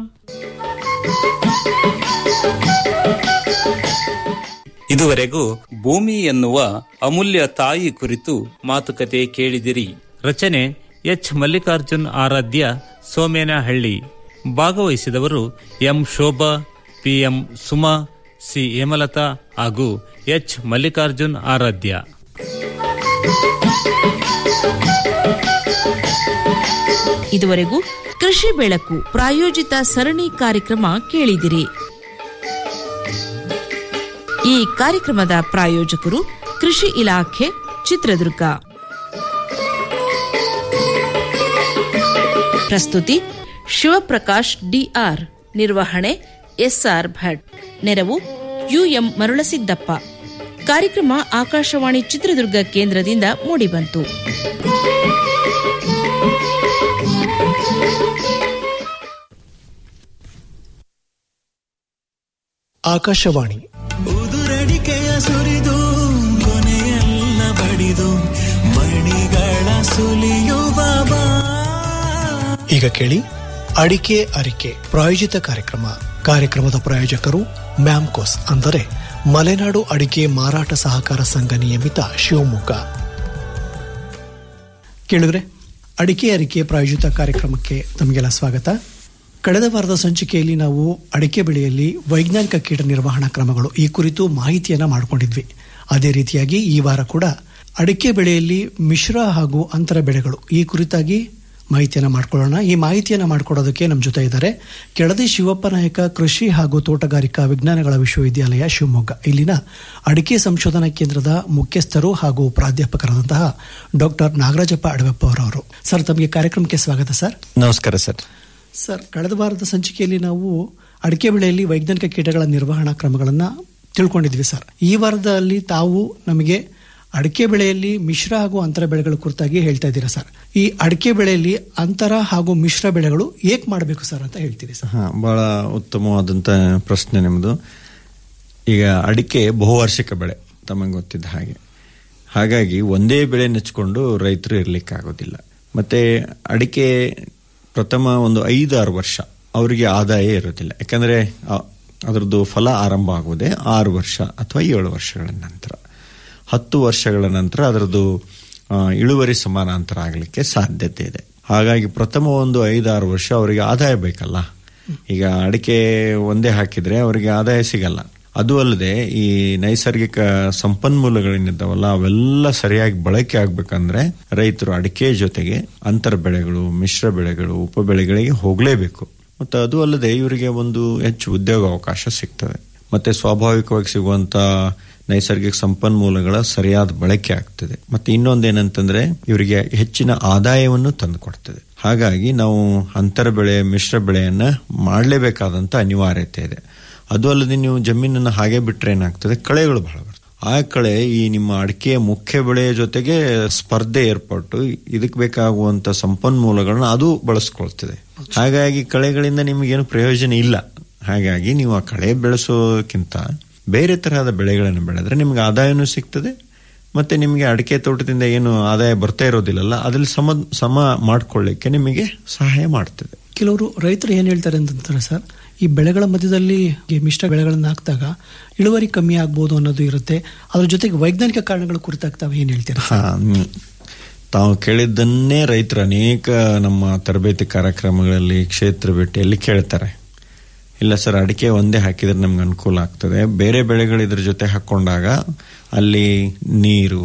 Speaker 7: ಇದುವರೆಗೂ ಭೂಮಿ ಎನ್ನುವ ಅಮೂಲ್ಯ ತಾಯಿ ಕುರಿತು ಮಾತುಕತೆ ಕೇಳಿದಿರಿ ರಚನೆ ಎಚ್ ಮಲ್ಲಿಕಾರ್ಜುನ್ ಆರಾಧ್ಯ ಸೋಮೇನಹಳ್ಳಿ ಭಾಗವಹಿಸಿದವರು M Shobha P M Suma C Hemalatha ಹಾಗೂ ಎಚ್ ಮಲ್ಲಿಕಾರ್ಜುನ್ ಆರಾಧ್ಯ
Speaker 2: ಇದುವರೆಗೂ ಕೃಷಿ ಬೆಳಕು ಪ್ರಾಯೋಜಿತ ಸರಣಿ ಕಾರ್ಯಕ್ರಮ ಕೇಳಿದಿರಿ ಈ ಕಾರ್ಯಕ್ರಮದ ಪ್ರಾಯೋಜಕರು ಕೃಷಿ ಇಲಾಖೆ ಚಿತ್ರದುರ್ಗ ಪ್ರಸ್ತುತಿ ಶಿವಪ್ರಕಾಶ್ ಡಿಆರ್ ನಿರ್ವಹಣೆ ಎಸ್ಆರ್ ಭಟ್ ನೆರವು ಯುಎಂ ಮರುಳಸಿದ್ದಪ್ಪ ಕಾರ್ಯಕ್ರಮ ಆಕಾಶವಾಣಿ ಚಿತ್ರದುರ್ಗ ಕೇಂದ್ರದಿಂದ ಮೂಡಿಬಂತು
Speaker 12: ಆಕಾಶವಾಣಿ
Speaker 13: ಉದುರಡಿಕೆಯ ಸುರಿದು ಕೊನೆಯೆಲ್ಲ ಬಡಿದು ಮಣಿಗಳ ಸುಲಿಯುವ ಬಾ
Speaker 12: ಈಗ ಕೇಳಿ ಅಡಿಕೆ ಅರಿಕೆ ಪ್ರಾಯೋಜಿತ ಕಾರ್ಯಕ್ರಮ ಕಾರ್ಯಕ್ರಮದ ಪ್ರಾಯೋಜಕರು ಮ್ಯಾಮ್ಕೋಸ್ ಅಂದರೆ ಮಲೆನಾಡು ಅಡಿಕೆ ಮಾರಾಟ ಸಹಕಾರ ಸಂಘ ನಿಯಮಿತ ಶಿವಮೊಗ್ಗ ಕೇಳಿದ್ರೆ ಅಡಿಕೆ ಅರಿಕೆ ಪ್ರಾಯೋಜಿತ ಕಾರ್ಯಕ್ರಮಕ್ಕೆ ತಮಗೆಲ್ಲ ಸ್ವಾಗತ ಕಳೆದ ವಾರದ ಸಂಚಿಕೆಯಲ್ಲಿ ನಾವು ಅಡಿಕೆ ಬೆಳೆಯಲ್ಲಿ ವೈಜ್ಞಾನಿಕ ಕೀಟ ನಿರ್ವಹಣಾ ಕ್ರಮಗಳು ಈ ಕುರಿತು ಮಾಹಿತಿಯನ್ನ ಮಾಡಿಕೊಂಡಿದ್ವಿ ಅದೇ ರೀತಿಯಾಗಿ ಈ ವಾರ ಕೂಡ ಅಡಿಕೆ ಬೆಳೆಯಲ್ಲಿ ಮಿಶ್ರ ಹಾಗೂ ಅಂತರ ಬೆಳೆಗಳು ಈ ಕುರಿತಾಗಿ ಮಾಹಿತಿಯನ್ನ ಮಾಡ್ಕೊಳ್ಳೋಣ ಈ ಮಾಹಿತಿಯನ್ನ ಮಾಡ್ಕೊಡೋದಕ್ಕೆ ನಮ್ಮ ಜೊತೆ ಇದ್ದಾರೆ ಕೆಳದಿ ಶಿವಪ್ಪ ನಾಯಕ ಕೃಷಿ ಹಾಗೂ ತೋಟಗಾರಿಕಾ ವಿಜ್ಞಾನಗಳ ವಿಶ್ವವಿದ್ಯಾಲಯ ಶಿವಮೊಗ್ಗ ಇಲ್ಲಿನ ಅಡಿಕೆ ಸಂಶೋಧನಾ ಕೇಂದ್ರದ ಮುಖ್ಯಸ್ಥರು ಹಾಗೂ ಪ್ರಾಧ್ಯಾಪಕರಾದಂತಹ ಡಾಕ್ಟರ್ ನಾಗರಾಜಪ್ಪ ಅಡವೆಪ್ಪ ಅವರವರು ಸರ್ ತಮಗೆ ಕಾರ್ಯಕ್ರಮಕ್ಕೆ ಸ್ವಾಗತ ಸರ್
Speaker 14: ನಮಸ್ಕಾರ ಸರ್
Speaker 12: ಸರ್ ಕಳೆದ ವಾರದ ಸಂಚಿಕೆಯಲ್ಲಿ ನಾವು ಅಡಿಕೆ ಬೆಳೆಯಲ್ಲಿ ವೈಜ್ಞಾನಿಕ ಕೀಟಗಳ ನಿರ್ವಹಣಾ ಕ್ರಮಗಳನ್ನು ತಿಳ್ಕೊಂಡಿದ್ವಿ ಸರ್ ಈ ವಾರದಲ್ಲಿ ತಾವು ನಮಗೆ ಅಡಿಕೆ ಬೆಳೆಯಲ್ಲಿ ಮಿಶ್ರ ಹಾಗೂ ಅಂತರ ಬೆಳೆಗಳ ಕುರಿತಾಗಿ ಹೇಳ್ತಾ ಇದ್ದೀರಾ ಸರ್ ಈ ಅಡಿಕೆ ಬೆಳೆಯಲ್ಲಿ ಅಂತರ ಹಾಗೂ ಮಿಶ್ರ ಬೆಳೆಗಳು ಏಕ್ ಮಾಡಬೇಕು ಸರ್ ಅಂತ ಹೇಳ್ತೀರಿ ಸರ್
Speaker 14: ಹಾ ಬಹಳ ಉತ್ತಮವಾದಂತ ಪ್ರಶ್ನೆ ನಿಮ್ಮದು ಈಗ ಅಡಿಕೆ ಬಹುವಾರ್ಷಿಕ ಬೆಳೆ ತಮಗೆ ಗೊತ್ತಿದ್ದ ಹಾಗೆ ಹಾಗಾಗಿ ಒಂದೇ ಬೆಳೆ ನೆಚ್ಕೊಂಡು ರೈತರು ಇರ್ಲಿಕ್ಕಾಗೋದಿಲ್ಲ ಮತ್ತೆ ಅಡಿಕೆ ಪ್ರಥಮ ಒಂದು ಐದಾರು ವರ್ಷ ಅವರಿಗೆ ಆದಾಯ ಇರೋದಿಲ್ಲ ಯಾಕಂದ್ರೆ ಆ- ಅದರದ್ದು ಫಲ ಆರಂಭ ಆಗುವುದೇ ಆರು ವರ್ಷ ಅಥವಾ ಏಳು ವರ್ಷಗಳ ನಂತರ ಹತ್ತು ವರ್ಷಗಳ ನಂತರ ಅದರದ್ದು ಆ, ಇಳುವರಿ ಸಮಾನಾಂತರ ಆಗಲಿಕ್ಕೆ ಸಾಧ್ಯತೆ ಇದೆ ಹಾಗಾಗಿ ಪ್ರಥಮ ಒಂದು ಐದಾರು ವರ್ಷ ಅವರಿಗೆ ಆದಾಯ ಬೇಕಲ್ಲ ಈಗ ಅಡಿಕೆ ಒಂದೇ ಹಾಕಿದ್ರೆ ಅವರಿಗೆ ಆದಾಯ ಸಿಗಲ್ಲ ಅದು ಅಲ್ಲದೆ ಈ ನೈಸರ್ಗಿಕ ಸಂಪನ್ಮೂಲಗಳೇನಿದ್ದಾವಲ್ಲ ಅವೆಲ್ಲ ಸರಿಯಾಗಿ ಬಳಕೆ ಆಗ್ಬೇಕಂದ್ರೆ ರೈತರು ಅಡಿಕೆ ಜೊತೆಗೆ ಅಂತರ ಬೆಳೆಗಳು ಮಿಶ್ರ ಬೆಳೆಗಳು ಉಪ ಬೆಳೆಗಳಿಗೆ ಹೋಗಲೇಬೇಕು ಮತ್ತು ಅದು ಅಲ್ಲದೆ ಇವರಿಗೆ ಒಂದು ಹೆಚ್ಚು ಉದ್ಯೋಗ ಅವಕಾಶ ಸಿಗ್ತದೆ ಮತ್ತೆ ಸ್ವಾಭಾವಿಕವಾಗಿ ಸಿಗುವಂತ ನೈಸರ್ಗಿಕ ಸಂಪನ್ಮೂಲಗಳ ಸರಿಯಾದ ಬಳಕೆ ಆಗ್ತದೆ ಮತ್ತೆ ಇನ್ನೊಂದೇನಂತಂದ್ರೆ ಇವರಿಗೆ ಹೆಚ್ಚಿನ ಆದಾಯವನ್ನು ತಂದುಕೊಡ್ತದೆ ಹಾಗಾಗಿ ನಾವು ಅಂತರ ಬೆಳೆ ಮಿಶ್ರ ಬೆಳೆಯನ್ನ ಮಾಡಲೇಬೇಕಾದಂತ ಅನಿವಾರ್ಯತೆ ಇದೆ ಅದು ಅಲ್ಲದೆ ನೀವು ಜಮೀನನ್ನು ಹಾಗೆ ಬಿಟ್ರೆ ಏನಾಗ್ತದೆ ಕಳೆಗಳು ಬಹಳ ಬರ್ತವೆ ಆ ಕಳೆ ಈ ನಿಮ್ಮ ಅಡಿಕೆಯ ಮುಖ್ಯ ಬೆಳೆಯ ಜೊತೆಗೆ ಸ್ಪರ್ಧೆ ಏರ್ಪಟ್ಟು ಇದಕ್ಕೆ ಬೇಕಾಗುವಂತ ಸಂಪನ್ಮೂಲಗಳನ್ನ ಅದು ಬಳಸ್ಕೊಳ್ತದೆ ಹಾಗಾಗಿ ಕಳೆಗಳಿಂದ ನಿಮಗೇನು ಪ್ರಯೋಜನ ಇಲ್ಲ ಹಾಗಾಗಿ ನೀವು ಆ ಕಳೆ ಬೆಳೆಸೋಕ್ಕಿಂತ ಬೇರೆ ತರಹದ ಬೆಳೆಗಳನ್ನು ಬೆಳೆದ್ರೆ ನಿಮ್ಗೆ ಆದಾಯನೂ ಸಿಗ್ತದೆ ಮತ್ತೆ ನಿಮಗೆ ಅಡಿಕೆ ತೋಟದಿಂದ ಏನು ಆದಾಯ ಬರ್ತಾ ಇರೋದಿಲ್ಲಲ್ಲ ಅದ್ರಲ್ಲಿ ಸಮ ಸಮ ಮಾಡ್ಕೊಳ್ಳಿಕ್ಕೆ ನಿಮಗೆ ಸಹಾಯ ಮಾಡ್ತದೆ
Speaker 12: ಕೆಲವರು ರೈತರು ಏನ್ ಹೇಳ್ತಾರೆ ಅಂತಂತಾರೆ ಸರ್ ಈ ಬೆಳೆಗಳ ಮಧ್ಯದಲ್ಲಿ ಈ ಮಿಶ್ರ ಬೆಳೆಗಳನ್ನ ಹಾಕಿದಾಗ ಇಳುವರಿ ಕಮ್ಮಿ ಆಗ್ಬೋದು ಅನ್ನೋದು ಇರುತ್ತೆ ಅದ್ರ ಜೊತೆಗೆ ವೈಜ್ಞಾನಿಕ ಕಾರಣಗಳು ಕುರಿತಾಗ್ತಾವೆ ಏನ್ ಹೇಳ್ತೀರಾ
Speaker 14: ಹಾ ಹ್ಮ್. ತಾವು ಕೇಳಿದ್ದನ್ನೇ ರೈತರು ಅನೇಕ ನಮ್ಮ ತರಬೇತಿ ಕಾರ್ಯಕ್ರಮಗಳಲ್ಲಿ ಕ್ಷೇತ್ರ ಭೇಟಿಯಲ್ಲಿ ಕೇಳ್ತಾರೆ ಇಲ್ಲ ಸರ್ ಅಡಿಕೆ ಒಂದೇ ಹಾಕಿದ್ರೆ ನಮ್ಗೆ ಅನುಕೂಲ ಆಗ್ತದೆ ಬೇರೆ ಬೆಳೆಗಳು ಇದ್ರ ಜೊತೆ ಹಾಕೊಂಡಾಗ ಅಲ್ಲಿ ನೀರು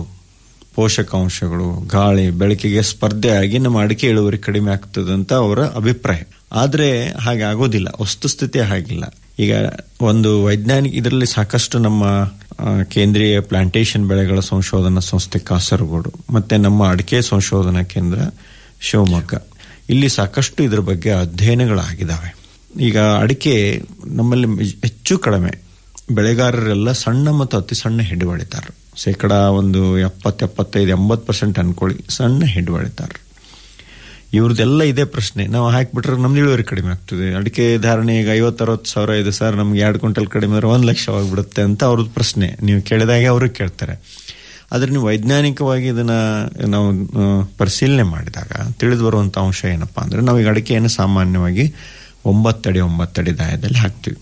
Speaker 14: ಪೋಷಕಾಂಶಗಳು ಗಾಳಿ ಬೆಳಕಿಗೆ ಸ್ಪರ್ಧೆ ಆಗಿ ನಮ್ಮ ಅಡಿಕೆ ಇಳುವರಿ ಕಡಿಮೆ ಆಗ್ತದೆ ಅಂತ ಅವರ ಅಭಿಪ್ರಾಯ ಆದ್ರೆ ಹಾಗೆ ಆಗೋದಿಲ್ಲ ವಸ್ತುಸ್ಥಿತಿ ಹಾಗಿಲ್ಲ ಈಗ ಒಂದು ವೈಜ್ಞಾನಿಕ ಇದರಲ್ಲಿ ಸಾಕಷ್ಟು ನಮ್ಮ ಆ, ಕೇಂದ್ರೀಯ ಪ್ಲಾಂಟೇಶನ್ ಬೆಳೆಗಳ ಸಂಶೋಧನಾ ಸಂಸ್ಥೆ ಕಾಸರಗೋಡು ಮತ್ತೆ ನಮ್ಮ ಅಡಿಕೆ ಸಂಶೋಧನಾ ಕೇಂದ್ರ ಶಿವಮೊಗ್ಗ ಇಲ್ಲಿ ಸಾಕಷ್ಟು ಇದ್ರ ಬಗ್ಗೆ ಅಧ್ಯಯನಗಳಾಗಿದ್ದಾವೆ ಈಗ ಅಡಿಕೆ ನಮ್ಮಲ್ಲಿ ಹೆಚ್ಚು ಕಡಿಮೆ ಬೆಳೆಗಾರರೆಲ್ಲ ಸಣ್ಣ ಮತ್ತು ಅತಿ ಸಣ್ಣ ಹಿಡುವಳಿತಾರೆ ಶೇಕಡ ಒಂದು ಎಪ್ಪತ್ತು ಎಪ್ಪತ್ತೈದು ಎಂಬತ್ತು ಪರ್ಸೆಂಟ್ ಅನ್ಕೊಳ್ಳಿ ಸಣ್ಣ ಹಿಡುವಳಿತಾರೆ ಇವ್ರದ್ದೆಲ್ಲ ಇದೇ ಪ್ರಶ್ನೆ ನಾವು ಹಾಕಿಬಿಟ್ರೆ ನಮ್ದು ಇಳುವರಿ ಕಡಿಮೆ ಆಗ್ತದೆ ಅಡಿಕೆ ಧಾರಣೆ ಈಗ ಐವತ್ತರವತ್ತು ಸಾವಿರ ಇದೆ ಸರ್ ನಮ್ಗೆ ಎರಡು ಕ್ವಿಂಟಲ್ ಕಡಿಮೆ ಅಂದ್ರೆ ಒಂದು ಲಕ್ಷ ಆಗ್ಬಿಡುತ್ತೆ ಅಂತ ಅವ್ರದ್ದು ಪ್ರಶ್ನೆ ನೀವು ಕೇಳಿದಾಗೆ ಅವರು ಕೇಳ್ತಾರೆ ಆದ್ರೆ ನೀವು ವೈಜ್ಞಾನಿಕವಾಗಿ ಇದನ್ನ ನಾವು ಆ, ಪರಿಶೀಲನೆ ಮಾಡಿದಾಗ ತಿಳಿದು ಬರುವಂತ ಅಂಶ ಏನಪ್ಪಾ ಅಂದ್ರೆ ನಾವು ಈಗ ಅಡಿಕೆಯನ್ನು ಸಾಮಾನ್ಯವಾಗಿ ಒಂಬತ್ತಡಿ ಒಂಬತ್ತಡಿ ದಾಯದಲ್ಲಿ ಹಾಕ್ತೀವಿ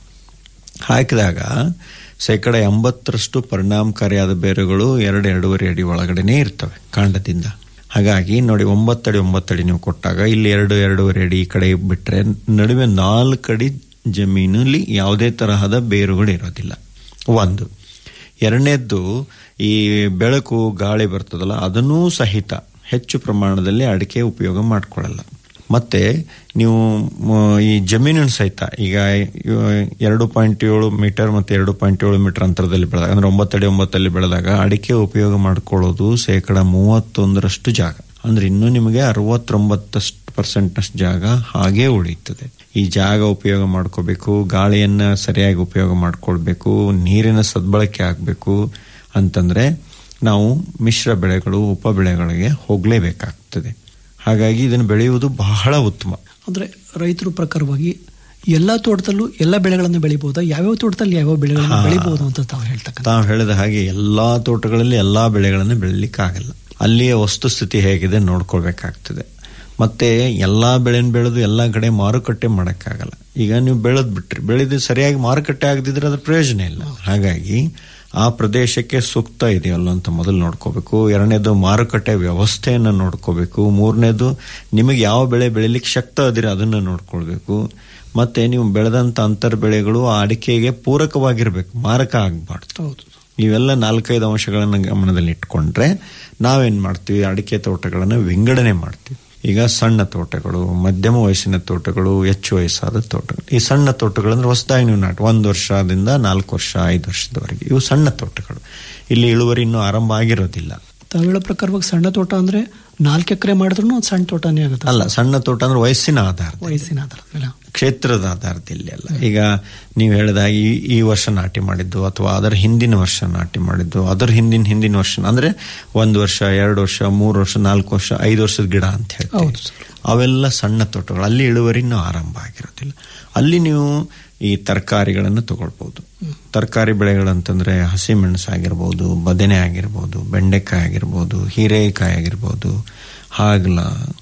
Speaker 14: ಹಾಕಿದಾಗ ಶೇಕಡ ಎಂಬತ್ತರಷ್ಟು ಪರಿಣಾಮಕಾರಿಯಾದ ಬೇರುಗಳು ಎರಡು ಎರಡೂವರೆ ಅಡಿ ಒಳಗಡೆನೆ ಇರ್ತವೆ ಕಾಂಡದಿಂದ ಹಾಗಾಗಿ ನೋಡಿ ಒಂಬತ್ತಡಿ ಒಂಬತ್ತಡಿ ನೀವು ಕೊಟ್ಟಾಗ ಇಲ್ಲಿ ಎರಡು ಎರಡೂವರೆ ಅಡಿ ಈ ಕಡೆ ಬಿಟ್ರೆ ನಡುವೆ ನಾಲ್ಕು ಅಡಿ ಜಮೀನಲ್ಲಿ ಯಾವುದೇ ತರಹದ ಬೇರುಗಳು ಇರೋದಿಲ್ಲ ಒಂದು ಎರಡನೇದ್ದು ಈ ಬೆಳಕು ಗಾಳಿ ಬರ್ತದಲ್ಲ ಅದನ್ನೂ ಸಹಿತ ಹೆಚ್ಚು ಪ್ರಮಾಣದಲ್ಲಿ ಅಡಿಕೆ ಉಪಯೋಗ ಮಾಡ್ಕೊಳ್ಳಲ್ಲ ಮತ್ತೆ ನೀವು ಮ, ಈ ಜಮೀನಿನ ಸಹಿತ ಈಗ ಇವ- ಎರಡು ಪಾಯಿಂಟ್ ಏಳು ಮೀಟರ್ ಮತ್ತೆ ಎರಡು ಪಾಯಿಂಟ್ ಏಳು ಮೀಟರ್ ಅಂತರದಲ್ಲಿ ಬೆಳೆದಾಗ ಅಂದ್ರೆ ಒಂಬತ್ತಡಿ ಒಂಬತ್ತಲ್ಲಿ ಬೆಳೆದಾಗ ಅಡಿಕೆ ಉಪಯೋಗ ಮಾಡ್ಕೊಳ್ಳೋದು ಶೇಕಡ ಮೂವತ್ತೊಂದರಷ್ಟು ಜಾಗ ಅಂದ್ರೆ ಇನ್ನೂ ನಿಮಗೆ ಅರವತ್ತೊಂಬತ್ತಷ್ಟು ಪರ್ಸೆಂಟ್ನಷ್ಟು ಜಾಗ ಹಾಗೇ ಉಳಿಯುತ್ತದೆ ಈ ಜಾಗ ಉಪಯೋಗ ಮಾಡ್ಕೋಬೇಕು ಗಾಳಿಯನ್ನ ಸರಿಯಾಗಿ ಉಪಯೋಗ ಮಾಡ್ಕೊಳ್ಬೇಕು ನೀರಿನ ಸದ್ಬಳಕೆ ಆಗಬೇಕು ಅಂತಂದ್ರೆ ನಾವು ಮಿಶ್ರ ಬೆಳೆಗಳು ಉಪ ಬೆಳೆಗಳಿಗೆ ಹೋಗಲೇಬೇಕಾಗ್ತದೆ ಹಾಗಾಗಿ ಇದನ್ನು ಬೆಳೆಯುವುದು ಬಹಳ ಉತ್ತಮ
Speaker 12: ಅಂದ್ರೆ ರೈತರ ಪ್ರಕಾರವಾಗಿ ಎಲ್ಲಾ ತೋಟದಲ್ಲೂ ಎಲ್ಲ ಬೆಳೆಗಳನ್ನು ಬೆಳಿಬಹುದಾ ಯಾವ್ಯಾವ ತೋಟದಲ್ಲಿ ಯಾವ್ಯಾವ ಬೆಳೆಗಳನ್ನು
Speaker 14: ಹಾ.
Speaker 12: ಬೆಳಿಬಹುದು ಅಂತ ತಾವು ಹೇಳ್ತಕ್ಕ
Speaker 14: ತಾವು ಹೇಳಿದ ಹಾಗೆ ಎಲ್ಲಾ ತೋಟಗಳಲ್ಲಿ ಎಲ್ಲಾ ಬೆಳೆಗಳನ್ನು ಬೆಳಿಲಿಕ್ಕಾಗಲ್ಲ ಅಲ್ಲಿಯ ವಸ್ತುಸ್ಥಿತಿ ಹೇಗಿದೆ ನೋಡ್ಕೊಳ್ಬೇಕಾಗ್ತದೆ ಮತ್ತೆ ಎಲ್ಲಾ ಬೆಳೆನ ಬೆಳೆದು ಎಲ್ಲಾ ಕಡೆ ಮಾರುಕಟ್ಟೆ ಮಾಡಕ್ಕಾಗಲ್ಲ ಈಗ ನೀವು ಬೆಳೆದ್ ಬಿಟ್ರಿ ಬೆಳೆದು ಸರಿಯಾಗಿ ಮಾರುಕಟ್ಟೆ ಆಗದಿದ್ರೆ ಅದ್ರ ಪ್ರಯೋಜನ ಇಲ್ಲ ಹಾಗಾಗಿ ಆ ಪ್ರದೇಶಕ್ಕೆ ಸೂಕ್ತ ಇದೆಯಲ್ಲ ಅಂತ ಮೊದಲು ನೋಡ್ಕೋಬೇಕು ಎರಡನೇದು ಮಾರುಕಟ್ಟೆ ವ್ಯವಸ್ಥೆಯನ್ನು ನೋಡ್ಕೋಬೇಕು ಮೂರನೇದು ನಿಮಗೆ ಯಾವ ಬೆಳೆ ಬೆಳಿಲಿಕ್ಕೆ ಶಕ್ತ ಅದಿರ ಅದನ್ನ ನೋಡ್ಕೊಳ್ಬೇಕು ಮತ್ತೆ ನೀವು ಬೆಳೆದಂತ ಅಂತರ್ ಬೆಳೆಗಳು ಆ ಅಡಿಕೆಗೆ ಪೂರಕವಾಗಿರ್ಬೇಕು ಮಾರಕ ಆಗಬಾರ್ದು ಇವೆಲ್ಲ ನಾಲ್ಕೈದು ಅಂಶಗಳನ್ನು ಗಮನದಲ್ಲಿ ಇಟ್ಕೊಂಡ್ರೆ ನಾವೇನ್ ಮಾಡ್ತೀವಿ ಅಡಿಕೆ ತೋಟಗಳನ್ನು ವಿಂಗಡಣೆ ಮಾಡ್ತೀವಿ ಈಗ ಸಣ್ಣ ತೋಟಗಳು ಮಧ್ಯಮ ವಯಸ್ಸಿನ ತೋಟಗಳು ಹೆಚ್ಚು ವಯಸ್ಸಾದ ತೋಟಗಳು ಈ ಸಣ್ಣ ತೋಟಗಳು ಅಂದ್ರೆ ಹೊಸದಾಗಿ ನೀವು ನಾಟಿ ಒಂದು ವರ್ಷದಿಂದ ನಾಲ್ಕು ವರ್ಷ ಐದು ವರ್ಷದವರೆಗೆ ಇವು ಸಣ್ಣ ತೋಟಗಳು ಇಲ್ಲಿ ಇಳುವರಿ ಇನ್ನೂ ಆರಂಭ ಆಗಿರೋದಿಲ್ಲ
Speaker 12: ತಾವು ಹೇಳೋ ಪ್ರಕಾರವಾಗಿ ಸಣ್ಣ ತೋಟ ಅಂದ್ರೆ ನಾಲ್ಕು ಎಕರೆ ಮಾಡಿದ್ರು ಒಂದು ಸಣ್ಣ ತೋಟನೇ ಆಗುತ್ತೆ
Speaker 14: ಅಲ್ಲ ಸಣ್ಣ ತೋಟ ಅಂದ್ರೆ ವಯಸ್ಸಿನ ಆಧಾರ
Speaker 12: ವಯಸ್ಸಿನ ಆಧಾರದ ಮೇಲೆ
Speaker 14: ಕ್ಷೇತ್ರದ ಆಧಾರದಲ್ಲಿ ಅಲ್ಲ ಈಗ ನೀವು ಹೇಳಿದ ಈ ಈ ವರ್ಷ ನಾಟಿ ಮಾಡಿದ್ದು ಅಥವಾ ಅದರ ಹಿಂದಿನ ವರ್ಷ ನಾಟಿ ಮಾಡಿದ್ದು ಅದರ ಹಿಂದಿನ ಹಿಂದಿನ ವರ್ಷ ಅಂದ್ರೆ ಒಂದು ವರ್ಷ ಎರಡು ವರ್ಷ ಮೂರು ವರ್ಷ ನಾಲ್ಕು ವರ್ಷ ಐದು ವರ್ಷದ ಗಿಡ ಅಂತ ಹೇಳ್ತೀವಿ ಅವೆಲ್ಲ ಸಣ್ಣ ತೋಟಗಳು ಅಲ್ಲಿ ಇಳುವರಿ ಇನ್ನೂ ಆರಂಭ ಆಗಿರೋದಿಲ್ಲ ಅಲ್ಲಿ ನೀವು ಈ ತರಕಾರಿಗಳನ್ನು ತಗೊಳ್ಬಹುದು ತರಕಾರಿ ಬೆಳೆಗಳಂತಂದ್ರೆ ಹಸಿಮೆಣಸು ಆಗಿರ್ಬೋದು ಬದನೆ ಆಗಿರ್ಬೋದು ಬೆಂಡೆಕಾಯಿ ಆಗಿರ್ಬೋದು ಹೀರೆಕಾಯಿ ಆಗಿರ್ಬೋದು ಹಾಗಲ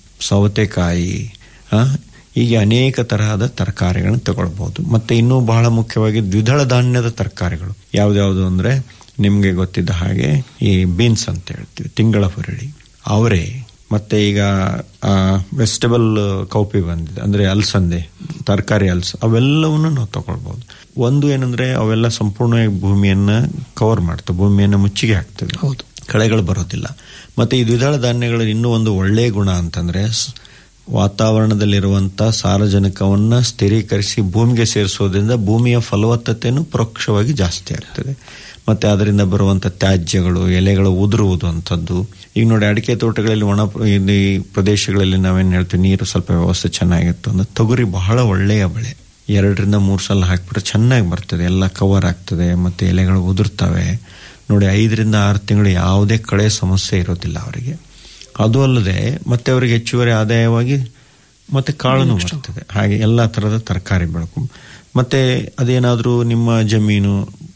Speaker 14: ಸೌತೆಕಾಯಿ ಆ, ಹೀಗೆ ಅನೇಕ ತರಹದ ತರಕಾರಿಗಳನ್ನು ತಗೊಳ್ಬಹುದು ಮತ್ತೆ ಇನ್ನೂ ಬಹಳ ಮುಖ್ಯವಾಗಿ ದ್ವಿದಳ ಧಾನ್ಯದ ತರಕಾರಿಗಳು ಯಾವ್ದ್ಯಾವ್ದು ಅಂದ್ರೆ ನಿಮ್ಗೆ ಗೊತ್ತಿದ್ದ ಹಾಗೆ ಈ ಬೀನ್ಸ್ ಅಂತ ಹೇಳ್ತೀವಿ ತಿಂಗಳ ಹುರಳಿ ಅವರೆ ಮತ್ತೆ ಈಗ ವೆಜಿಟಬಲ್ ಕೌಪಿ ಬಂದಿದೆ ಅಂದ್ರೆ ಅಲಸಂದೆ ತರಕಾರಿ ಹಲ್ಸು ಅವೆಲ್ಲವನ್ನು ನಾವು ತಗೊಳ್ಬಹುದು ಒಂದು ಏನಂದ್ರೆ ಅವೆಲ್ಲ ಸಂಪೂರ್ಣವಾಗಿ ಭೂಮಿಯನ್ನ ಕವರ್ ಮಾಡ್ತವೆ ಭೂಮಿಯನ್ನ ಮುಚ್ಚಿಗೆ ಹಾಕ್ತದೆ
Speaker 12: ಹೌದು
Speaker 14: ಕಳೆಗಳು ಬರೋದಿಲ್ಲ ಮತ್ತೆ ಈ ದ್ವಿದಳ ಧಾನ್ಯಗಳ ಇನ್ನೂ ಒಂದು ಒಳ್ಳೆಯ ಗುಣ ಅಂತಂದ್ರೆ ಸ್- ವಾತಾವರಣದಲ್ಲಿರುವಂತ ಸಾರಜನಕವನ್ನ ಸ್ಥಿರೀಕರಿಸಿ ಭೂಮಿಗೆ ಸೇರಿಸೋದ್ರಿಂದ ಭೂಮಿಯ ಫಲವತ್ತತೆಯನ್ನು ಪರೋಕ್ಷವಾಗಿ ಜಾಸ್ತಿ ಆಗ್ತದೆ ಮತ್ತೆ ಅದರಿಂದ ಬರುವಂತ ತ್ಯಾಜ್ಯಗಳು ಎಲೆಗಳು ಉದುರುವುದು ಅಂತದ್ದು ಈಗ ನೋಡಿ ಅಡಿಕೆ ತೋಟಗಳಲ್ಲಿ ಒಣ ಪ್ರ- ಇಲ್ಲಿ ಪ್ರದೇಶಗಳಲ್ಲಿ ನಾವೇನ್ ಹೇಳ್ತೀವಿ ನೀರು ಸ್ವಲ್ಪ ವ್ಯವಸ್ಥೆ ಚೆನ್ನಾಗಿತ್ತು ಅಂದ್ರೆ ತೊಗರಿ ಬಹಳ ಒಳ್ಳೆಯ ಬೆಳೆ ಎರಡರಿಂದ ಮೂರು ಸಲ ಹಾಕ್ಬಿಟ್ರೆ ಚೆನ್ನಾಗಿ ಬರ್ತದೆ ಎಲ್ಲ ಕವರ್ ಆಗ್ತದೆ ಮತ್ತೆ ಎಲೆಗಳು ಉದುರ್ತವೆ ನೋಡಿ ಐದರಿಂದ ಆರು ತಿಂಗಳು ಯಾವುದೇ ಕಳೆ ಸಮಸ್ಯೆ ಇರೋದಿಲ್ಲ ಅವರಿಗೆ ಅದು ಅಲ್ಲದೆ ಮತ್ತೆ ಅವರಿಗೆ ಹೆಚ್ಚುವರಿ ಆದಾಯವಾಗಿ ಮತ್ತೆ ಕಾಳನು ಬರ್ತದೆ ಹಾಗೆ ಎಲ್ಲ ತರದ ತರಕಾರಿ ಬೆಳಕು ಮತ್ತೆ ಅದೇನಾದ್ರೂ ನಿಮ್ಮ ಜಮೀನು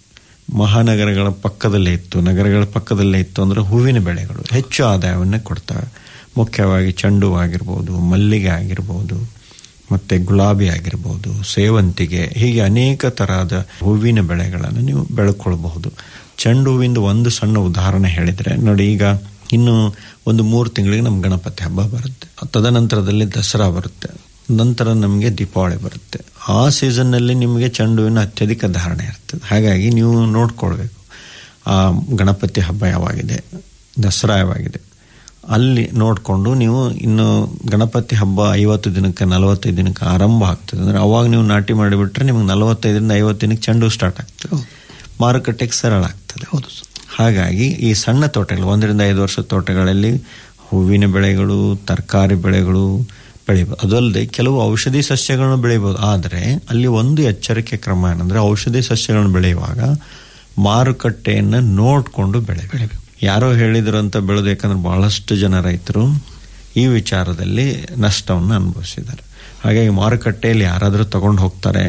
Speaker 14: ಮಹಾನಗರಗಳ ಪಕ್ಕದಲ್ಲೇ ಇತ್ತು ನಗರಗಳ ಪಕ್ಕದಲ್ಲೇ ಇತ್ತು ಅಂದ್ರೆ ಹೂವಿನ ಬೆಳೆಗಳು ಹೆಚ್ಚು ಆದಾಯವನ್ನು ಕೊಡ್ತವೆ ಮುಖ್ಯವಾಗಿ ಚೆಂಡು ಹೂ ಆಗಿರ್ಬೋದು ಮಲ್ಲಿಗೆ ಆಗಿರ್ಬೋದು ಮತ್ತೆ ಗುಲಾಬಿ ಆಗಿರ್ಬೋದು ಸೇವಂತಿಗೆ ಹೀಗೆ ಅನೇಕ ತರಹದ ಹೂವಿನ ಬೆಳೆಗಳನ್ನು ನೀವು ಬೆಳ್ಕೊಳ್ಬಹುದು ಚೆಂಡು ಹೂವಿಂದ ಒಂದು ಸಣ್ಣ ಉದಾಹರಣೆ ಹೇಳಿದ್ರೆ ನೋಡಿ ಈಗ ಇನ್ನು ಒಂದು ಮೂರು ತಿಂಗಳಿಗೆ ನಮ್ಮ ಗಣಪತಿ ಹಬ್ಬ ಬರುತ್ತೆ ತದನಂತರದಲ್ಲಿ ದಸರಾ ಬರುತ್ತೆ ನಂತರ ನಮಗೆ ದೀಪಾವಳಿ ಬರುತ್ತೆ ಆ ಸೀಸನ್ನಲ್ಲಿ ನಿಮಗೆ ಚೆಂಡುವಿನ ಅತ್ಯಧಿಕ ಧಾರಣೆ ಇರ್ತದೆ ಹಾಗಾಗಿ ನೀವು ನೋಡ್ಕೊಳ್ಬೇಕು ಆ ಗಣಪತಿ ಹಬ್ಬ ಯಾವಾಗಿದೆ ದಸರಾ ಯಾವಾಗಿದೆ ಅಲ್ಲಿ ನೋಡಿಕೊಂಡು ನೀವು ಇನ್ನು ಗಣಪತಿ ಹಬ್ಬ ಐವತ್ತು ದಿನಕ್ಕೆ ನಲವತ್ತೈದು ದಿನಕ್ಕೆ ಆರಂಭ ಆಗ್ತದೆ ಅಂದ್ರೆ ಅವಾಗ ನೀವು ನಾಟಿ ಮಾಡಿಬಿಟ್ರೆ ನಿಮ್ಗೆ ನಲವತ್ತೈದರಿಂದ ಐವತ್ತು ದಿನಕ್ಕೆ ಚೆಂಡು ಸ್ಟಾರ್ಟ್ ಆಗ್ತದೆ ಮಾರುಕಟ್ಟೆಗೆ ಸರಳ ಆಗ್ತದೆ ಹಾಗಾಗಿ ಈ ಸಣ್ಣ ತೋಟಗಳು ಒಂದರಿಂದ ಐದು ವರ್ಷದ ತೋಟಗಳಲ್ಲಿ ಹೂವಿನ ಬೆಳೆಗಳು ತರಕಾರಿ ಬೆಳೆಗಳು ಬೆಳಿಬೋದು ಅದಲ್ಲದೆ ಕೆಲವು ಔಷಧಿ ಸಸ್ಯಗಳನ್ನು ಬೆಳಿಬೋದು ಆದರೆ ಅಲ್ಲಿ ಒಂದು ಎಚ್ಚರಿಕೆ ಕ್ರಮ ಏನಂದ್ರೆ ಔಷಧಿ ಸಸ್ಯಗಳನ್ನು ಬೆಳೆಯುವಾಗ ಮಾರುಕಟ್ಟೆಯನ್ನು ನೋಡಿಕೊಂಡು ಬೆಳೆ ಬೆಳಿಬೇಕು ಯಾರೋ ಹೇಳಿದ್ರು ಅಂತ ಬೆಳೆದು ಯಾಕಂದ್ರೆ ಬಹಳಷ್ಟು ಜನ ರೈತರು ಈ ವಿಚಾರದಲ್ಲಿ ನಷ್ಟವನ್ನು ಅನುಭವಿಸಿದ್ದಾರೆ ಹಾಗಾಗಿ ಮಾರುಕಟ್ಟೆಯಲ್ಲಿ ಯಾರಾದರೂ ತಗೊಂಡು ಹೋಗ್ತಾರೆ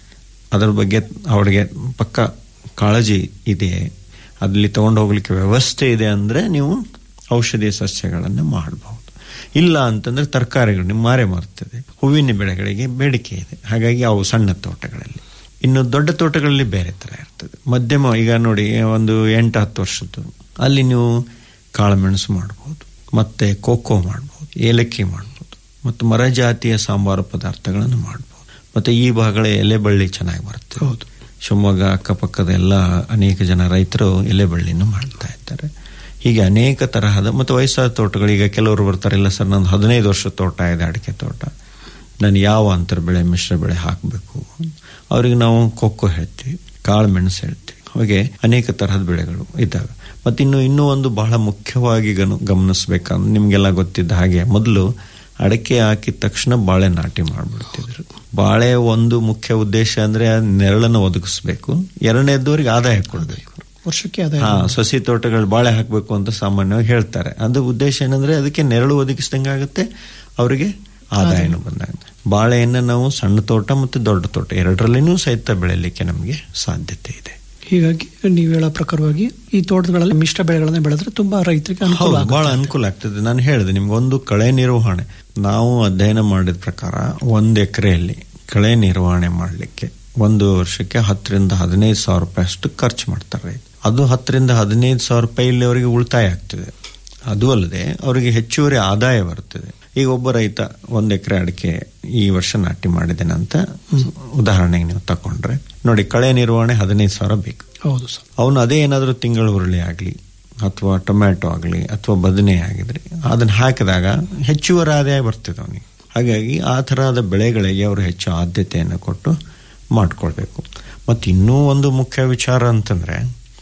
Speaker 14: ಅದರ ಬಗ್ಗೆ ಅವರಿಗೆ ಪಕ್ಕ ಕಾಳಜಿ ಇದೆ ಅಲ್ಲಿ ತಗೊಂಡು ಹೋಗ್ಲಿಕ್ಕೆ ವ್ಯವಸ್ಥೆ ಇದೆ ಅಂದ್ರೆ ನೀವು ಔಷಧಿ ಸಸ್ಯಗಳನ್ನು ಮಾಡಬಹುದು ಇಲ್ಲ ಅಂತಂದ್ರೆ ತರಕಾರಿಗಳು ನಿಮ್ಮ ಮಾರೆ ಮಾರ್ತದೆ ಹೂವಿನ ಬೆಳೆಗಳಿಗೆ ಬೇಡಿಕೆ ಇದೆ ಹಾಗಾಗಿ ಅವು ಸಣ್ಣ ತೋಟಗಳಲ್ಲಿ ಇನ್ನು ದೊಡ್ಡ ತೋಟಗಳಲ್ಲಿ ಬೇರೆ ತರ ಇರ್ತದೆ ಮಧ್ಯಮ ಈಗ ನೋಡಿ ಒಂದು ಎಂಟು ಹತ್ತು ವರ್ಷದ್ದು ಅಲ್ಲಿ ನೀವು ಕಾಳುಮೆಣಸು ಮಾಡಬಹುದು ಮತ್ತೆ ಕೋಕೋ ಮಾಡಬಹುದು ಏಲಕ್ಕಿ ಮಾಡಬಹುದು ಮತ್ತು ಮರ ಜಾತಿಯ ಸಾಂಬಾರು ಪದಾರ್ಥಗಳನ್ನು ಮಾಡಬಹುದು ಮತ್ತೆ ಈ ಭಾಗಗಳ ಎಲೆ ಬಳ್ಳಿ ಚೆನ್ನಾಗಿ ಬರುತ್ತೆ
Speaker 12: ಹೌದು
Speaker 14: ಶಿವಮೊಗ್ಗ ಅಕ್ಕಪಕ್ಕದ ಎಲ್ಲ ಅನೇಕ ಜನ ರೈತರು ಎಲೆ ಬಳ್ಳಿಯನ್ನು ಮಾಡ್ತಾ ಇದ್ದಾರೆ ಹೀಗೆ ಅನೇಕ ತರಹದ ಮತ್ತು ವಯಸ್ಸಾದ ತೋಟಗಳು ಈಗ ಕೆಲವರು ಬರ್ತಾರೆ ಇಲ್ಲ ಸರ್ ನಂದು ಹದಿನೈದು ವರ್ಷ ತೋಟ ಇದೆ ಅಡಿಕೆ ತೋಟ ನಾನು ಯಾವ ಅಂತರ ಬೆಳೆ ಮಿಶ್ರ ಬೆಳೆ ಹಾಕಬೇಕು ಅವರಿಗೆ ನಾವು ಕೊಕ್ಕೋ ಹೇಳ್ತೀವಿ ಕಾಳು ಮೆಣಸು ಹೇಳ್ತೀವಿ ಹಾಗೆ ಅನೇಕ ತರಹದ ಬೆಳೆಗಳು ಇದ್ದಾವೆ ಮತ್ತು ಇನ್ನು ಇನ್ನೂ ಒಂದು ಬಹಳ ಮುಖ್ಯವಾಗಿ ಗನು ಗಮನಿಸ್ಬೇಕಂದ್ರೆ ನಿಮಗೆಲ್ಲ ಗೊತ್ತಿದ್ದ ಹಾಗೆ ಮೊದಲು ಅಡಕೆ ಹಾಕಿದ ತಕ್ಷಣ ಬಾಳೆ ನಾಟಿ ಮಾಡ್ಬಿಡ್ತಿದ್ರು ಬಾಳೆ ಒಂದು ಮುಖ್ಯ ಉದ್ದೇಶ ಅಂದ್ರೆ ನೆರಳನ್ನು ಒದಗಿಸ್ಬೇಕು ಎರಡನೇದವರಿಗೆ ಆದಾಯ ಕೊಡಬೇಕು
Speaker 12: ವರ್ಷಕ್ಕೆ ಆದಾಯ
Speaker 14: ಹಾ ಸಸಿ ತೋಟಗಳು ಬಾಳೆ ಹಾಕಬೇಕು ಅಂತ ಸಾಮಾನ್ಯವಾಗಿ ಹೇಳ್ತಾರೆ ಅದು ಉದ್ದೇಶ ಏನಂದ್ರೆ ಅದಕ್ಕೆ ನೆರಳು ಒದಗಿಸಿದಂಗೆ ಆಗುತ್ತೆ ಅವರಿಗೆ ಆದಾಯನೂ ಬಂದಾಗ ಬಾಳೆಯನ್ನ ನಾವು ಸಣ್ಣ ತೋಟ ಮತ್ತು ದೊಡ್ಡ ತೋಟ ಎರಡರಲ್ಲಿನೂ ಸಹಿತ ಬೆಳೆಯಲಿಕ್ಕೆ ನಮಗೆ ಸಾಧ್ಯತೆ ಇದೆ
Speaker 12: ಹೀಗಾಗಿ ನೀವು ಹೇಳೋ ಪ್ರಕಾರವಾಗಿ ಈ ತೋಟಗಳಲ್ಲಿ ಮಿಶ್ರ ಬೆಳೆಗಳನ್ನ ಬೆಳೆದ್ರೆ ತುಂಬಾ ರೈತರಿಗೆ ಅನುಕೂಲ
Speaker 14: ಹೌದು
Speaker 12: ಆಗುತ್ತೆ.
Speaker 14: ಬಹಳ ಅನುಕೂಲ ಆಗ್ತದೆ ನಾನು ಹೇಳಿದೆ ನಿಮ್ಗೆ ಒಂದು ಕಳೆ ನಿರ್ವಹಣೆ ನಾವು ಅಧ್ಯಯನ ಮಾಡಿದ ಪ್ರಕಾರ ಒಂದು ಎಕರೆಯಲ್ಲಿ ಕಳೆ ನಿರ್ವಹಣೆ ಮಾಡಲಿಕ್ಕೆ ಒಂದು ವರ್ಷಕ್ಕೆ ಹತ್ತರಿಂದ ಹದಿನೈದು ಸಾವಿರ ರೂಪಾಯಿ ಅಷ್ಟು ಖರ್ಚು ಮಾಡ್ತಾರೆ ರೈತ ಅದು ಹತ್ತರಿಂದ ಹದಿನೈದು ಸಾವಿರ ರೂಪಾಯಿ ಇಲ್ಲಿ ಅವರಿಗೆ ಉಳಿತಾಯ ಆಗ್ತದೆ ಅದು ಅಲ್ಲದೆ ಅವರಿಗೆ ಹೆಚ್ಚುವರಿ ಆದಾಯ ಬರುತ್ತದೆ ಈಗ ಒಬ್ಬ ರೈತ ಒಂದು ಎಕರೆ ಅಡಿಕೆ ಈ ವರ್ಷ ನಾಟಿ ಮಾಡಿದ್ದೇನೆ ಅಂತ ಉದಾಹರಣೆಗೆ ನೀವು ತಕೊಂಡ್ರೆ ನೋಡಿ ಕಳೆ ನಿರ್ವಹಣೆ ಹದಿನೈದು ಸಾವಿರ ಬೇಕು
Speaker 12: ಹೌದು ಸರ್
Speaker 14: ಅವನು ಅದೇ ಏನಾದರೂ ತಿಂಗಳು ಹುರುಳಿ ಆಗಲಿ ಅಥವಾ ಟೊಮ್ಯಾಟೊ ಆಗಲಿ ಅಥವಾ ಬದನೆ ಆಗಿದ್ರೆ ಅದನ್ನ ಹಾಕಿದಾಗ ಹೆಚ್ಚುವರಿ ಆದಾಯ ಬರ್ತದೆ ಅವನಿಗೆ ಹಾಗಾಗಿ ಆ ಥರದ ಬೆಳೆಗಳಿಗೆ ಅವರು ಹೆಚ್ಚು ಆದ್ಯತೆಯನ್ನು ಕೊಟ್ಟು ಮಾಡ್ಕೊಳ್ಬೇಕು ಮತ್ತು ಇನ್ನೂ ಒಂದು ಮುಖ್ಯ ವಿಚಾರ ಅಂತಂದ್ರೆ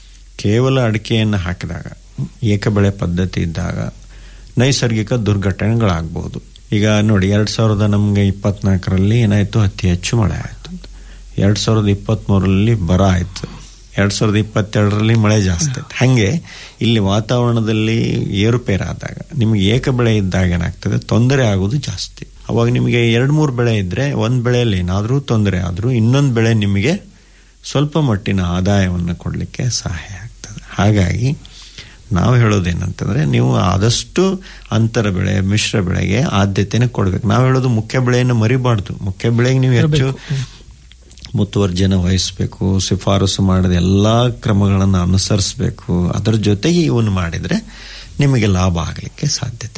Speaker 14: ಕೇವಲ ಅಡಿಕೆಯನ್ನು ಹಾಕಿದಾಗ ಏಕಬೆಳೆ ಪದ್ಧತಿ ಇದ್ದಾಗ ನೈಸರ್ಗಿಕ ದುರ್ಘಟನೆಗಳಾಗಬಹುದು ಈಗ ನೋಡಿ ಎರಡ್ ಸಾವಿರದ ನಮಗೆ ಇಪ್ಪತ್ನಾಲ್ಕರಲ್ಲಿ ಏನಾಯ್ತು ಅತಿ ಹೆಚ್ಚು ಮಳೆ ಆಯ್ತು ಎರಡ್ ಸಾವಿರದ ಇಪ್ಪತ್ಮೂರರಲ್ಲಿ ಬರ ಆಯ್ತು ಎರಡ್ ಸಾವಿರದ ಇಪ್ಪತ್ತೆರಡರಲ್ಲಿ ಮಳೆ ಜಾಸ್ತಿ ಆಯ್ತು ಹಂಗೆ ಇಲ್ಲಿ ವಾತಾವರಣದಲ್ಲಿ ಏರುಪೇರಾದಾಗ ನಿಮಗೆ ಏಕ ಬೆಳೆ ಇದ್ದಾಗ ಏನಾಗ್ತದೆ ತೊಂದರೆ ಆಗೋದು ಜಾಸ್ತಿ ಅವಾಗ ನಿಮಗೆ ಎರಡು ಮೂರು ಬೆಳೆ ಇದ್ರೆ ಒಂದ್ ಬೆಳೆಯಲ್ಲಿ ಏನಾದರೂ ತೊಂದರೆ ಆದರೂ ಇನ್ನೊಂದು ಬೆಳೆ ನಿಮಗೆ ಸ್ವಲ್ಪ ಮಟ್ಟಿನ ಆದಾಯವನ್ನು ಕೊಡಲಿಕ್ಕೆ ಸಹಾಯ ಆಗ್ತದೆ ಹಾಗಾಗಿ ನಾವು ಹೇಳೋದೇನಂತಂದ್ರೆ ನೀವು ಆದಷ್ಟು ಅಂತರ ಬೆಳೆ ಮಿಶ್ರ ಬೆಳೆಗೆ ಆದ್ಯತೆನ ಕೊಡ್ಬೇಕು ನಾವು ಹೇಳೋದು ಮುಖ್ಯ ಬೆಳೆಯನ್ನು ಮರಿಬಾರ್ದು ಮುಖ್ಯ ಬೆಳೆಗೆ ನೀವು ಹೆಚ್ಚು ಮುತುವರ್ಜನೆ ವಹಿಸಬೇಕು ಶಿಫಾರಸು ಮಾಡಿದ ಎಲ್ಲಾ ಕ್ರಮಗಳನ್ನು ಅನುಸರಿಸಬೇಕು ಅದರ ಜೊತೆಗೆ ಇವನು ಮಾಡಿದ್ರೆ ನಿಮಗೆ ಲಾಭ ಆಗಲಿಕ್ಕೆ ಸಾಧ್ಯತೆ ಇದೆ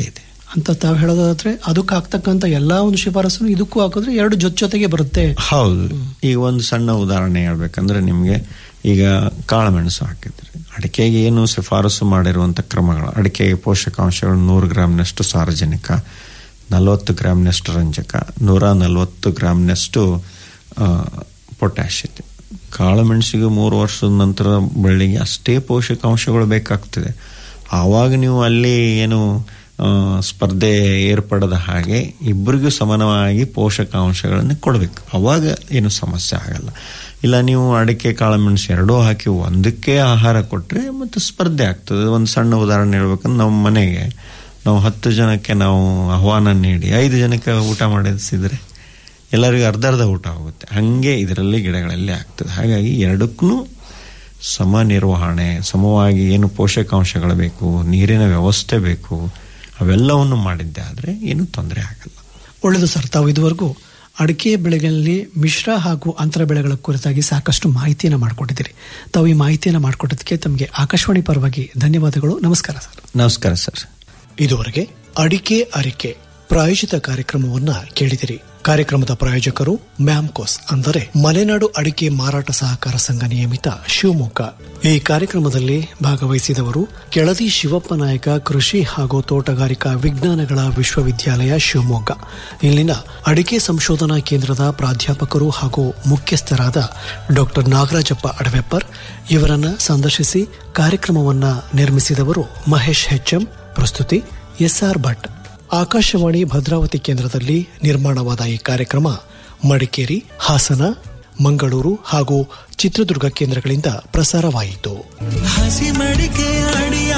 Speaker 12: ಅಂತ ತಾವು ಹೇಳೋದಾದ್ರೆ ಅದಕ್ಕೆ ಹಾಕ್ತಕ್ಕಂಥ ಎಲ್ಲಾ ಒಂದು ಶಿಫಾರಸು ಇದಕ್ಕೂ ಹಾಕಿದ್ರೆ ಎರಡು ಜೊತೆ ಜೊತೆಗೆ ಬರುತ್ತೆ
Speaker 14: ಹೌದು ಈಗ ಒಂದು ಸಣ್ಣ ಉದಾಹರಣೆ ಹೇಳ್ಬೇಕಂದ್ರೆ ನಿಮಗೆ ಈಗ ಕಾಳುಮೆಣಸು ಹಾಕಿದ್ರಿ ಅಡಿಕೆಗೆ ಏನು ಶಿಫಾರಸು ಮಾಡಿರುವಂಥ ಕ್ರಮಗಳು ಅಡಿಕೆಗೆ ಪೋಷಕಾಂಶಗಳು ನೂರು ಗ್ರಾಮ್ನಷ್ಟು ಸಾರಜನಕ ನಲವತ್ತು ಗ್ರಾಮ್ನಷ್ಟು ರಂಜಕ ನೂರ ನಲವತ್ತು ಗ್ರಾಮ್ನಷ್ಟು ಪೊಟ್ಯಾಶ್ ಇದೆ ಕಾಳುಮೆಣಸಿಗೆ ಮೂರು ವರ್ಷದ ನಂತರ ಬೆಳ್ಳಿಗೆ ಅಷ್ಟೇ ಪೋಷಕಾಂಶಗಳು ಬೇಕಾಗ್ತದೆ ಆವಾಗ ನೀವು ಅಲ್ಲಿ ಏನು ಆ, ಸ್ಪರ್ಧೆ ಏರ್ಪಡದ ಹಾಗೆ ಇಬ್ಬರಿಗೂ ಸಮಾನವಾಗಿ ಪೋಷಕಾಂಶಗಳನ್ನು ಕೊಡಬೇಕು ಅವಾಗ ಏನು ಸಮಸ್ಯೆ ಆಗಲ್ಲ ಇಲ್ಲ ನೀವು ಅಡಿಕೆ ಕಾಳುಮೆಣಸು ಎರಡೂ ಹಾಕಿ ಒಂದಕ್ಕೆ ಆಹಾರ ಕೊಟ್ಟರೆ ಮತ್ತು ಸ್ಪರ್ಧೆ ಆಗ್ತದೆ ಒಂದು ಸಣ್ಣ ಉದಾಹರಣೆ ಹೇಳ್ಬೇಕಂದ್ರೆ ನಮ್ಮ ಮನೆಗೆ ನಾವು ಹತ್ತು ಜನಕ್ಕೆ ನಾವು ಆಹ್ವಾನ ನೀಡಿ ಐದು ಜನಕ್ಕೆ ಊಟ ಮಾಡಿಸಿದ್ರೆ ಎಲ್ಲರಿಗೂ ಅರ್ಧ ಅರ್ಧ ಊಟ ಹೋಗುತ್ತೆ ಹಾಗೆ ಇದರಲ್ಲಿ ಗಿಡಗಳಲ್ಲಿ ಆಗ್ತದೆ ಹಾಗಾಗಿ ಎರಡಕ್ಕೂ ಸಮ ನಿರ್ವಹಣೆ ಸಮವಾಗಿ ಏನು ಪೋಷಕಾಂಶಗಳು ಬೇಕು ನೀರಿನ ವ್ಯವಸ್ಥೆ ಬೇಕು ಅವೆಲ್ಲವನ್ನು ಮಾಡಿದ್ದೆ ಆದರೆ ಏನು ತೊಂದರೆ ಆಗಲ್ಲ
Speaker 12: ಒಳ್ಳೆಯದು ಸರ್ ತಾವು ಇದುವರೆಗೂ ಅಡಿಕೆ ಬೆಳೆಗಳಲ್ಲಿ ಮಿಶ್ರ ಹಾಗೂ ಅಂತರ ಬೆಳೆಗಳ ಕುರಿತಾಗಿ ಸಾಕಷ್ಟು ಮಾಹಿತಿಯನ್ನು ಮಾಡಿಕೊಟ್ಟಿದ್ದೀರಿ ತಾವು ಈ ಮಾಹಿತಿಯನ್ನು ಮಾಡಿಕೊಟ್ಟದಕ್ಕೆ ತಮಗೆ ಆಕಾಶವಾಣಿ ಪರವಾಗಿ ಧನ್ಯವಾದಗಳು ನಮಸ್ಕಾರ ಸರ್
Speaker 14: ನಮಸ್ಕಾರ ಸರ್
Speaker 12: ಇದುವರೆಗೆ ಅಡಿಕೆ ಅರಿಕೆ ಪ್ರಾಯೋಜಿತ ಕಾರ್ಯಕ್ರಮವನ್ನ ಕೇಳಿದಿರಿ ಕಾರ್ಯಕ್ರಮದ ಪ್ರಾಯೋಜಕರು ಮ್ಯಾಮ್ಕೋಸ್ ಅಂದರೆ ಮಲೆನಾಡು ಅಡಿಕೆ ಮಾರಾಟ ಸಹಕಾರ ಸಂಘ ನಿಯಮಿತ ಶಿವಮೊಗ್ಗ ಈ ಕಾರ್ಯಕ್ರಮದಲ್ಲಿ ಭಾಗವಹಿಸಿದವರು ಕೆಳದಿ ಶಿವಪ್ಪ ನಾಯಕ ಕೃಷಿ ಹಾಗೂ ತೋಟಗಾರಿಕಾ ವಿಜ್ಞಾನಗಳ ವಿಶ್ವವಿದ್ಯಾಲಯ ಶಿವಮೊಗ್ಗ ಇಲ್ಲಿನ ಅಡಿಕೆ ಸಂಶೋಧನಾ ಕೇಂದ್ರದ ಪ್ರಾಧ್ಯಾಪಕರು ಹಾಗೂ ಮುಖ್ಯಸ್ಥರಾದ ಡಾಕ್ಟರ್ ನಾಗರಾಜಪ್ಪ ಅಡವೆಪ್ಪರ್ ಇವರನ್ನ ಸಂದರ್ಶಿಸಿ ಕಾರ್ಯಕ್ರಮವನ್ನ ನಿರ್ಮಿಸಿದವರು ಮಹೇಶ್ ಹೆಚ್ಎಂ ಪ್ರಸ್ತುತಿ ಎಸ್ಆರ್ ಭಟ್ ಆಕಾಶವಾಣಿ ಭದ್ರಾವತಿ ಕೇಂದ್ರದಲ್ಲಿ ನಿರ್ಮಾಣವಾದ ಈ ಕಾರ್ಯಕ್ರಮ ಮಡಿಕೇರಿ ಹಾಸನ ಮಂಗಳೂರು ಹಾಗೂ ಚಿತ್ರದುರ್ಗ ಕೇಂದ್ರಗಳಿಂದ ಪ್ರಸಾರವಾಯಿತು
Speaker 13: ಹಸಿ ಮಡಿಕೆ ಅಡಿಯ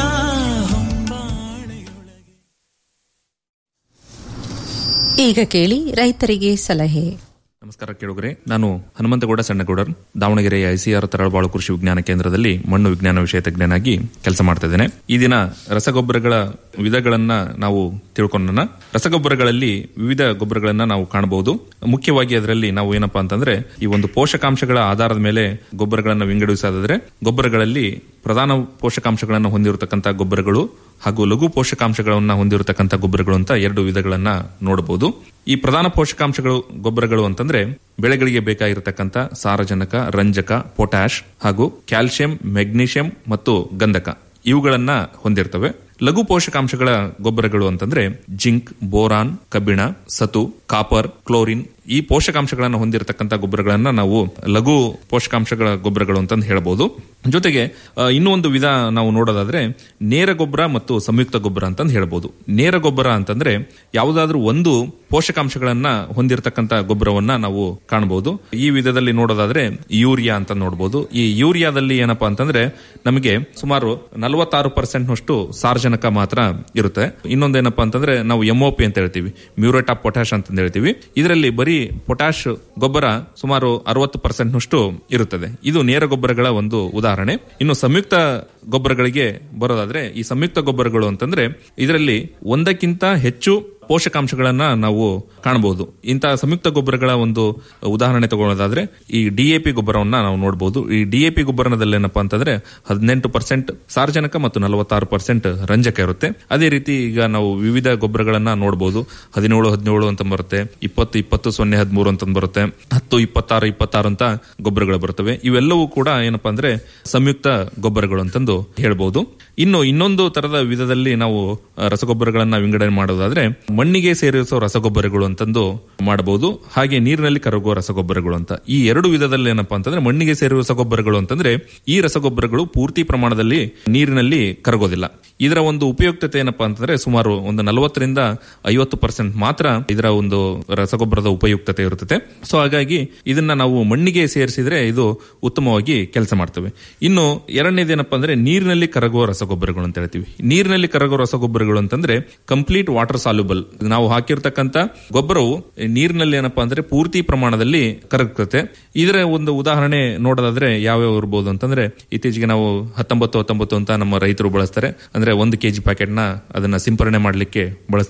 Speaker 1: ಈಗ ಕೇಳಿ ರೈತರಿಗೆ ಸಲಹೆ
Speaker 15: ನಮಸ್ಕಾರ ಕೇಳುಗರೆ ನಾನು ಹನುಮಂತಗೌಡ ಸಣ್ಣಗೌಡರ್ ದಾವಣಗೆರೆಯ ಐಸಿಆರ್ ತರಳಬಾಳು ಕೃಷಿ ವಿಜ್ಞಾನ ಕೇಂದ್ರದಲ್ಲಿ ಮಣ್ಣು ವಿಜ್ಞಾನ ವಿಷಯ ತಜ್ಞನಾಗಿ ಕೆಲಸ ಮಾಡ್ತಾ ಇದ್ದೇನೆ ಈ ದಿನ ರಸಗೊಬ್ಬರಗಳ ವಿಧಗಳನ್ನ ನಾವು ತಿಳ್ಕೊಳ್ಳೋಣ ರಸಗೊಬ್ಬರಗಳಲ್ಲಿ ವಿವಿಧ ಗೊಬ್ಬರಗಳನ್ನ ನಾವು ಕಾಣಬಹುದು ಮುಖ್ಯವಾಗಿ ಅದರಲ್ಲಿ ನಾವು ಏನಪ್ಪಾ ಅಂತಂದ್ರೆ ಈ ಒಂದು ಪೋಷಕಾಂಶಗಳ ಆಧಾರದ ಮೇಲೆ ಗೊಬ್ಬರಗಳನ್ನು ವಿಂಗಡಿಸೋದಾದ್ರೆ ಗೊಬ್ಬರಗಳಲ್ಲಿ ಪ್ರಧಾನ ಪೋಷಕಾಂಶಗಳನ್ನು ಹೊಂದಿರತಕ್ಕಂಥ ಗೊಬ್ಬರಗಳು ಹಾಗೂ ಲಘು ಪೋಷಕಾಂಶಗಳನ್ನ ಹೊಂದಿರತಕ್ಕಂಥ ಗೊಬ್ಬರಗಳು ಅಂತ ಎರಡು ವಿಧಗಳನ್ನ ನೋಡಬಹುದು ಈ ಪ್ರಧಾನ ಪೋಷಕಾಂಶಗಳು ಗೊಬ್ಬರಗಳು ಅಂತಂದ್ರೆ ಬೆಳೆಗಳಿಗೆ ಬೇಕಾಗಿರತಕ್ಕಂಥ ಸಾರಜನಕ ರಂಜಕ ಪೊಟ್ಯಾಶ್ ಹಾಗೂ ಕ್ಯಾಲ್ಸಿಯಂ ಮೆಗ್ನೀಷಿಯಂ ಮತ್ತು ಗಂಧಕ ಇವುಗಳನ್ನ ಹೊಂದಿರ್ತವೆ ಲಘು ಪೋಷಕಾಂಶಗಳ ಗೊಬ್ಬರಗಳು ಅಂತಂದ್ರೆ ಜಿಂಕ್ ಬೋರಾನ್ ಕಬ್ಬಿಣ ಸತು ಕಾಪರ್ ಕ್ಲೋರಿನ್ ಈ ಪೋಷಕಾಂಶಗಳನ್ನು ಹೊಂದಿರತಕ್ಕಂಥ ಗೊಬ್ಬರಗಳನ್ನ ನಾವು ಲಘು ಪೋಷಕಾಂಶಗಳ ಗೊಬ್ಬರಗಳು ಅಂತಂದು ಹೇಳಬಹುದು ಜೊತೆಗೆ ಆ, ಇನ್ನೂ ಒಂದು ವಿಧ ನಾವು ನೋಡೋದಾದ್ರೆ ನೇರ ಗೊಬ್ಬರ ಮತ್ತು ಸಂಯುಕ್ತ ಗೊಬ್ಬರ ಅಂತಂದು ಹೇಳ್ಬೋದು ನೇರ ಗೊಬ್ಬರ ಅಂತಂದ್ರೆ ಯಾವುದಾದ್ರೂ ಒಂದು ಪೋಷಕಾಂಶಗಳನ್ನ ಹೊಂದಿರತಕ್ಕಂಥ ಗೊಬ್ಬರವನ್ನ ನಾವು ಕಾಣಬಹುದು ಈ ವಿಧದಲ್ಲಿ ನೋಡೋದಾದ್ರೆ ಯೂರಿಯಾ ಅಂತ ನೋಡಬಹುದು ಈ ಯೂರಿಯಾದಲ್ಲಿ ಏನಪ್ಪಾ ಅಂತಂದ್ರೆ ನಮಗೆ ಸುಮಾರು ನಲವತ್ತಾರು ಪರ್ಸೆಂಟ್ ನಷ್ಟು ಸಾರ್ವಜನಿಕ ಮಾತ್ರ ಇರುತ್ತೆ ಇನ್ನೊಂದೇನಪ್ಪಾ ಅಂತಂದ್ರೆ ನಾವು ಎಂಒಪಿ ಅಂತ ಹೇಳ್ತೀವಿ ಮ್ಯೂರೇಟ್ ಆಫ್ ಪೊಟ್ಯಾಶ್ ಅಂತ ಹೇಳ್ತೀವಿ ಇದರಲ್ಲಿ ಬರೀ ಪೊಟ್ಯಾಶ್ ಗೊಬ್ಬರ ಸುಮಾರು ಅರವತ್ತು ಪರ್ಸೆಂಟ್ ನಷ್ಟು ಇರುತ್ತದೆ ಇದು ನೇರ ಗೊಬ್ಬರಗಳ ಒಂದು ಉದಾಹರಣೆ ಇನ್ನು ಸಂಯುಕ್ತ ಗೊಬ್ಬರಗಳಿಗೆ ಬರೋದಾದ್ರೆ ಈ ಸಂಯುಕ್ತ ಗೊಬ್ಬರಗಳು ಅಂತಂದ್ರೆ ಇದರಲ್ಲಿ ಒಂದಕ್ಕಿಂತ ಹೆಚ್ಚು ಪೋಷಕಾಂಶಗಳನ್ನ ನಾವು ಕಾಣಬಹುದು ಇಂತಹ ಸಂಯುಕ್ತ ಗೊಬ್ಬರಗಳ ಒಂದು ಉದಾಹರಣೆ ತಗೊಳ್ಳೋದಾದ್ರೆ ಈ ಡಿಎಪಿ ಗೊಬ್ಬರವನ್ನ ನಾವು ನೋಡಬಹುದು ಈ ಡಿಎಪಿ ಗೊಬ್ಬರದಲ್ಲಿ ಏನಪ್ಪಾ ಅಂತಂದ್ರೆ ಹದಿನೆಂಟು ಪರ್ಸೆಂಟ್ ಸಾರ್ವಜನಿಕ ಮತ್ತು ನಲವತ್ತಾರು ಪರ್ಸೆಂಟ್ ರಂಜಕ ಇರುತ್ತೆ ಅದೇ ರೀತಿ ಈಗ ನಾವು ವಿವಿಧ ಗೊಬ್ಬರಗಳನ್ನ ನೋಡಬಹುದು ಹದಿನೇಳು ಹದಿನೇಳು ಅಂತ ಬರುತ್ತೆ ಇಪ್ಪತ್ತು ಇಪ್ಪತ್ತು ಸೊನ್ನೆ ಹದಿಮೂರು ಅಂತ ಬರುತ್ತೆ ಹತ್ತು ಇಪ್ಪತ್ತಾರು ಇಪ್ಪತ್ತಾರು ಅಂತ ಗೊಬ್ಬರಗಳು ಬರ್ತವೆ ಇವೆಲ್ಲವೂ ಕೂಡ ಏನಪ್ಪಾ ಅಂದ್ರೆ ಸಂಯುಕ್ತ ಗೊಬ್ಬರಗಳು ಅಂತಂದು ಹೇಳ್ಬಹುದು ಇನ್ನು ಇನ್ನೊಂದು ತರದ ವಿಧದಲ್ಲಿ ನಾವು ಆ, ರಸಗೊಬ್ಬರಗಳನ್ನ ವಿಂಗಡಣೆ ಮಾಡೋದಾದ್ರೆ ಮಣ್ಣಿಗೆ ಸೇರಿಸೋ ರಸಗೊಬ್ಬರಗಳು ಅಂತಂದು ಮಾಡಬಹುದು ಹಾಗೆ ನೀರಿನಲ್ಲಿ ಕರಗುವ ರಸಗೊಬ್ಬರಗಳು ಅಂತ ಈ ಎರಡು ವಿಧದಲ್ಲಿ ಏನಪ್ಪಾ ಅಂತಂದ್ರೆ ಮಣ್ಣಿಗೆ ಸೇರುವ ರಸಗೊಬ್ಬರಗಳು ಅಂತಂದ್ರೆ ಈ ರಸಗೊಬ್ಬರಗಳು ಪೂರ್ತಿ ಪ್ರಮಾಣದಲ್ಲಿ ನೀರಿನಲ್ಲಿ ಕರಗೋದಿಲ್ಲ ಇದರ ಒಂದು ಉಪಯುಕ್ತತೆ ಏನಪ್ಪಾ ಅಂತಂದ್ರೆ ಸುಮಾರು ಒಂದು ನಲವತ್ತರಿಂದ ಐವತ್ತು ಪರ್ಸೆಂಟ್ ಮಾತ್ರ ಇದರ ಒಂದು ರಸಗೊಬ್ಬರದ ಉಪಯುಕ್ತತೆ ಇರುತ್ತದೆ ಸೊ ಹಾಗಾಗಿ ಇದನ್ನ ನಾವು ಮಣ್ಣಿಗೆ ಸೇರಿಸಿದ್ರೆ ಇದು ಉತ್ತಮವಾಗಿ ಕೆಲಸ ಮಾಡ್ತವೆ ಇನ್ನು ಎರಡನೇದೇನಪ್ಪ ಅಂದ್ರೆ ನೀರಿನಲ್ಲಿ ಕರಗುವ ರಸಗೊಬ್ಬರಗಳು ಅಂತ ಹೇಳ್ತೀವಿ ನೀರಿನಲ್ಲಿ ಕರಗುವ ರಸಗೊಬ್ಬರಗಳು ಅಂತಂದ್ರೆ ಕಂಪ್ಲೀಟ್ ವಾಟರ್ ಸಾಲ್ಯುಬಲ್ ನಾವು ಹಾಕಿರ್ತಕ್ಕಂಥ ಗೊಬ್ಬರವು ನೀರಿನಲ್ಲಿ ಏನಪ್ಪಾ ಅಂದ್ರೆ ಪೂರ್ತಿ ಪ್ರಮಾಣದಲ್ಲಿ ಕರಗುತ್ತದೆ ಇದರ ಒಂದು ಉದಾಹರಣೆ ನೋಡೋದಾದ್ರೆ ಯಾವ್ಯಾವ ಇರ್ಬೋದು ಅಂತಂದ್ರೆ ಇತ್ತೀಚೆಗೆ ನಾವು ಹತ್ತೊಂಬತ್ತು ಹತ್ತೊಂಬತ್ತು ಅಂತ ನಮ್ಮ ರೈತರು ಬಳಸ್ತಾರೆ ಅಂದ್ರೆ ಒಂದು ಕೆಜಿ ಪ್ಯಾಕೆಟ್ ನ ಅದನ್ನ ಸಿಂಪರಣೆ ಮಾಡಲಿಕ್ಕೆ ಬಳಸ್ತಾರೆ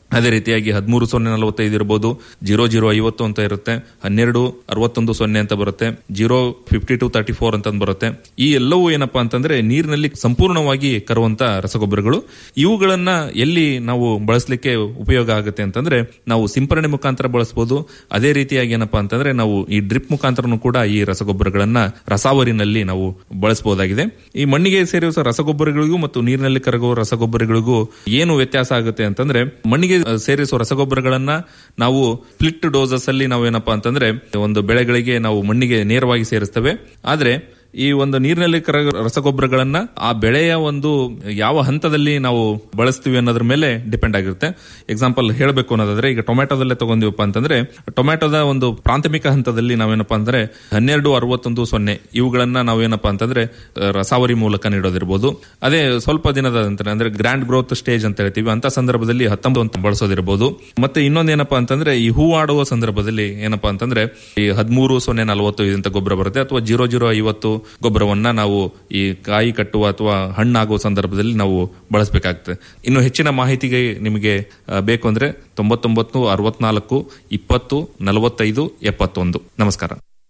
Speaker 15: ಅದೇ ರೀತಿಯಾಗಿ ಹದಿಮೂರು ಸೊನ್ನೆ ನಲವತ್ತೈದು ಇರಬಹುದು ಜೀರೋ ಜೀರೋ ಐವತ್ತು ಅಂತ ಇರುತ್ತೆ ಹನ್ನೆರಡು ಅರವತ್ತೊಂದು ಸೊನ್ನೆ ಅಂತ ಬರುತ್ತೆ zero fifty two thirty four ಅಂತ ಬರುತ್ತೆ ಈ ಎಲ್ಲವೂ ಏನಪ್ಪಾ ಅಂತಂದ್ರೆ ನೀರಿನಲ್ಲಿ ಸಂಪೂರ್ಣವಾಗಿ ಕರುವಂತ ರಸಗೊಬ್ಬರಗಳು ಇವುಗಳನ್ನ ಎಲ್ಲಿ ನಾವು ಬಳಸಲಿಕ್ಕೆ ಉಪಯೋಗ ಆಗುತ್ತೆ ಅಂತಂದ್ರೆ ನಾವು ಸಿಂಪರಣೆ ಮುಖಾಂತರ ಬಳಸಬಹುದು ಅದೇ ರೀತಿಯಾಗಿ ಏನಪ್ಪಾ ಅಂತಂದ್ರೆ ನಾವು ಈ ಡ್ರಿಪ್ ಮುಖಾಂತರನು ಕೂಡ ಈ ರಸಗೊಬ್ಬರಗಳನ್ನ ರಸಾವರಿನಲ್ಲಿ ನಾವು ಬಳಸಬಹುದಾಗಿದೆ ಈ ಮಣ್ಣಿಗೆ ಸೇರಿಸುವ ರಸಗೊಬ್ಬರಗಳಿಗೂ ಮತ್ತು ನೀರಿನಲ್ಲಿ ಕರಗುವ ರಸಗೊಬ್ಬರಗಳಿಗೂ ಏನು ವ್ಯತ್ಯಾಸ ಆಗುತ್ತೆ ಅಂತಂದ್ರೆ ಮಣ್ಣಿಗೆ ಸೇರಿಸುವ ರಸಗೊಬ್ಬರಗಳನ್ನ ನಾವು ಸ್ಪ್ಲಿಟ್ ಡೋಸಸ್ ಅಲ್ಲಿ ನಾವು ಏನಪ್ಪಾ ಅಂತಂದ್ರೆ ಒಂದು ಬೆಳೆಗಳಿಗೆ ನಾವು ಮಣ್ಣಿಗೆ ನೇರವಾಗಿ ಸೇರಿಸ್ತೇವೆ ಆದ್ರೆ ಈ ಒಂದು ನೀರಿನಲ್ಲಿ ಕರಗ ರಸಗೊಬ್ಬರಗಳನ್ನ ಆ ಬೆಳೆಯ ಒಂದು ಯಾವ ಹಂತದಲ್ಲಿ ನಾವು ಬಳಸ್ತೀವಿ ಅನ್ನೋದ್ರ ಮೇಲೆ ಡಿಪೆಂಡ್ ಆಗಿರುತ್ತೆ ಎಕ್ಸಾಂಪಲ್ ಹೇಳಬೇಕು ಅನ್ನೋದಾದ್ರೆ ಈಗ ಟೊಮ್ಯಾಟೋದಲ್ಲೇ ತಗೊಂಡಿವಪ್ಪ ಅಂತಂದ್ರೆ ಟೊಮ್ಯಾಟೋದ ಒಂದು ಪ್ರಾಥಮಿಕ ಹಂತದಲ್ಲಿ ನಾವೇನಪ್ಪಾ ಅಂದ್ರೆ ಹನ್ನೆರಡು ಅರವತ್ತೊಂದು ಸೊನ್ನೆ ಇವುಗಳನ್ನ ನಾವೇನಪ್ಪಾ ಅಂತಂದ್ರೆ ಅಹ್, ರಸಾವರಿ ಮೂಲಕ ನೀಡೋದಿರ್ಬೋದು ಅದೇ ಸ್ವಲ್ಪ ದಿನದ ನಂತರ ಅಂದ್ರೆ ಗ್ರ್ಯಾಂಡ್ ಗ್ರೋತ್ ಸ್ಟೇಜ್ ಅಂತ ಹೇಳ್ತೀವಿ ಅಂತ ಸಂದರ್ಭದಲ್ಲಿ ಹತ್ತೊಂಬತ್ತು ಅಂತ ಬಳಸೋದಿರ್ಬೋದು ಮತ್ತೆ ಇನ್ನೊಂದು ಏನಪ್ಪಾ ಅಂತಂದ್ರೆ ಈ ಹೂವಾಡುವ ಸಂದರ್ಭದಲ್ಲಿ ಏನಪ್ಪಾ ಅಂತಂದ್ರೆ ಈ ಹದಿಮೂರು ಸೊನ್ನೆ ನಲವತ್ತು ಇಂತ ಗೊಬ್ಬರ ಬರುತ್ತೆ ಅಥವಾ ಜೀರೋ ಜೀರೋ ಐವತ್ತು ಗೊಬ್ಬರವನ್ನ ನಾವು ಈ ಕಾಯಿ ಕಟ್ಟುವ ಅಥವಾ ಹಣ್ಣಾಗುವ ಸಂದರ್ಭದಲ್ಲಿ ನಾವು ಬಳಸಬೇಕಾಗ್ತದೆ ಇನ್ನು ಹೆಚ್ಚಿನ ಮಾಹಿತಿಗೆ ನಿಮಗೆ ಆ, ಬೇಕು ಅಂದ್ರೆ ತೊಂಬತ್ತೊಂಬತ್ತು ಅರವತ್ನಾಲ್ಕು ಇಪ್ಪತ್ತು ನಲವತ್ತೈದು ಎಪ್ಪತ್ತೊಂದು ನಮಸ್ಕಾರ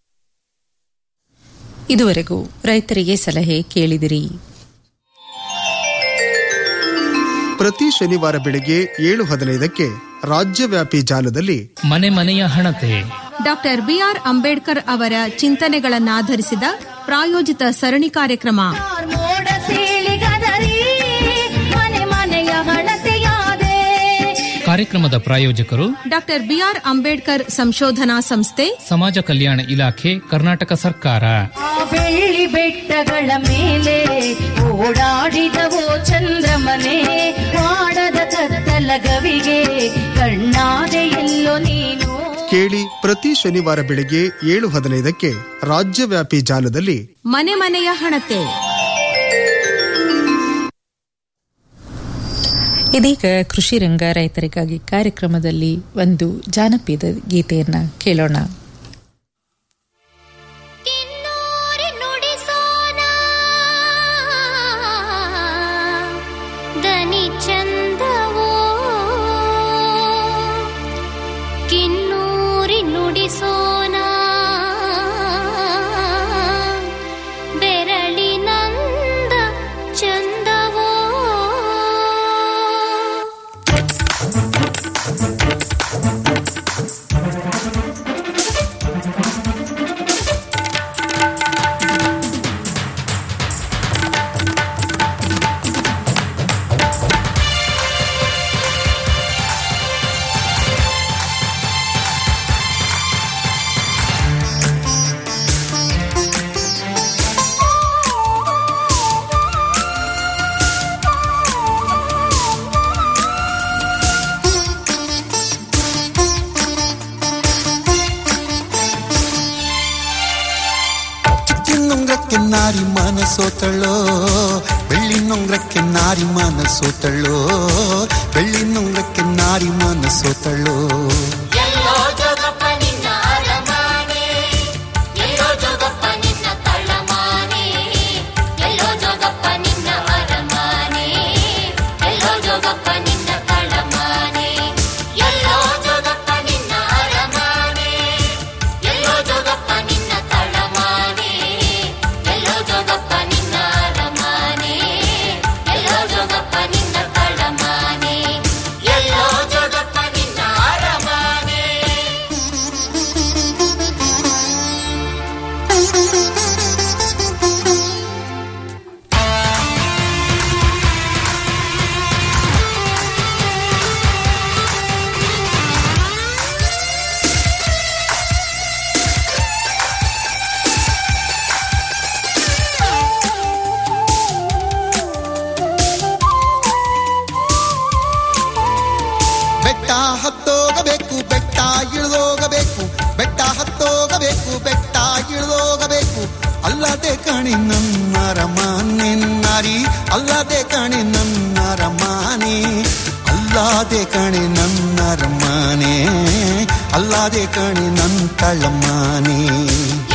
Speaker 1: ಇದುವರೆಗೂ ರೈತರಿಗೆ ಸಲಹೆ ಕೇಳಿದಿರಿ
Speaker 16: ಪ್ರತಿ ಶನಿವಾರ ಬೆಳಿಗ್ಗೆ ಏಳು ಹದಿನೈದಕ್ಕೆ ರಾಜ್ಯವ್ಯಾಪಿ ಜಾಲದಲ್ಲಿ
Speaker 17: ಮನೆ ಮನೆಯ ಹಣತೆ
Speaker 18: ಡಾಕ್ಟರ್ ಬಿಆರ್ ಅಂಬೇಡ್ಕರ್ ಅವರ ಚಿಂತನೆಗಳನ್ನಾಧರಿಸಿದ ಪ್ರಾಯೋಜಿತ ಸರಣಿ ಕಾರ್ಯಕ್ರಮ
Speaker 19: ಮೋಡ ಸೀಳಿಗದರಿ ಮನೆ ಮನೆಯ ಹಣತೆಯಾದೆ
Speaker 17: ಕಾರ್ಯಕ್ರಮದ ಪ್ರಾಯೋಜಕರು
Speaker 18: ಡಾಕ್ಟರ್ ಬಿಆರ್ ಅಂಬೇಡ್ಕರ್ ಸಂಶೋಧನಾ ಸಂಸ್ಥೆ
Speaker 17: ಸಮಾಜ ಕಲ್ಯಾಣ ಇಲಾಖೆ ಕರ್ನಾಟಕ ಸರ್ಕಾರ
Speaker 19: ಆ ಬೆಳ್ಳಿ ಬೆಟ್ಟಗಳ ಮೇಲೆ ಓಡಾಡಿದವೋ ಚಂದ್ರಮನೆ ಮಾಡದ ಕತ್ತಲ ಗವಿಗೆ ಕಣ್ಣಾದೆ ಎಲ್ಲೋ ನೀನು
Speaker 16: ಕೇಳಿ ಪ್ರತಿ ಶನಿವಾರ ಬೆಳಿಗ್ಗೆ ಏಳು ಹದಿನೈದಕ್ಕೆ ರಾಜ್ಯವ್ಯಾಪಿ ಜಾಲದಲ್ಲಿ
Speaker 18: ಮನೆ ಮನೆಯ ಹಣತೆ
Speaker 1: ಇದೀಗ ಕೃಷಿ ರಂಗ ರೈತರಿಗಾಗಿ ಕಾರ್ಯಕ್ರಮದಲ್ಲಿ ಒಂದು ಜಾನಪದ ಗೀತೆಯನ್ನ ಕೇಳೋಣ
Speaker 19: ದನಿ ಚಂದವೋ ಕಿನ್ನೂರಿ ನುಡಿಸೋನ ಬೆರಳಿನಂದ ಚಂದವೋ
Speaker 13: ಚಿನ್ನೊಂಗ್ರಕ್ಕೆ ನಾರಿ ಮನಸೋತಳೋ ಬೆಳ್ಳಿ ನೊಂಗ್ರಕ್ಕೆ ನಾರಿ ಮನಸೋತಳೋ ಬೆಳ್ಳಿ ನೊಂಗ್ರಕ್ಕೆ ನಾರಿ ಮನಸೋತಳೋ
Speaker 19: ಎಲ್ಲೋ ಜೋಗಪ್ಪ ನಿನ್ನ ಅರಮಾನೆ ಎಲ್ಲೋ ಜೋಗಪ್ಪ ನಿನ್ನ ತಳ್ಳಮಾನೆ ಎಲ್ಲೋ ಜೋಗಪ್ಪ ನಿನ್ನ ಅರಮಾನೆ ಎಲ್ಲೋ ಜೋಗಪ್ಪ ನಿನ್ನ ತಳ್ಳಮಾನೆ ಎಲ್ಲೋ ಜೋಗಪ್ಪ ನಿನ್ನ ಅರಮಾನೆ ಎಲ್ಲೋ ಜೋಗಪ್ಪ ನಿನ್ನ ತಳ್ಳಮಾನೆ ಎಲ್ಲೋ ಜೋಗಪ್ಪ ನಿನ್ನ ಅರಮಾನೆ ಎಲ್ಲೋ ಜೋಗಪ್ಪ ನಿನ್ನ ತಳ್ಳಮಾನೆ ಎಲ್ಲೋ ಜೋಗಪ್ಪ ನಿನ್ನ ಅರಮಾನೆ
Speaker 13: ಬೆಟ್ಟ ಹತ್ತೋಗಬೇಕು ಬೆಟ್ಟ ಇಳಿದೋಗಬೇಕು ಬೆಟ್ಟ ಹತ್ತೋಗಬೇಕು ಬೆಟ್ಟ ಇಳಿದೋಗಬೇಕು ಅಲ್ಲದೆ ಕಣಿ ನನ್ನ ರಮಾನೆ ನಾರಿ ಅಲ್ಲದೆ ಕಣಿ ನನ್ನ ರಮಾನೆ ಅಲ್ಲದೆ ಕಣಿ ನನ್ನ ರಮಾನೆ ಅಲ್ಲದೆ ಕಣಿ ನನ್ನ ತಳಮಾನೆ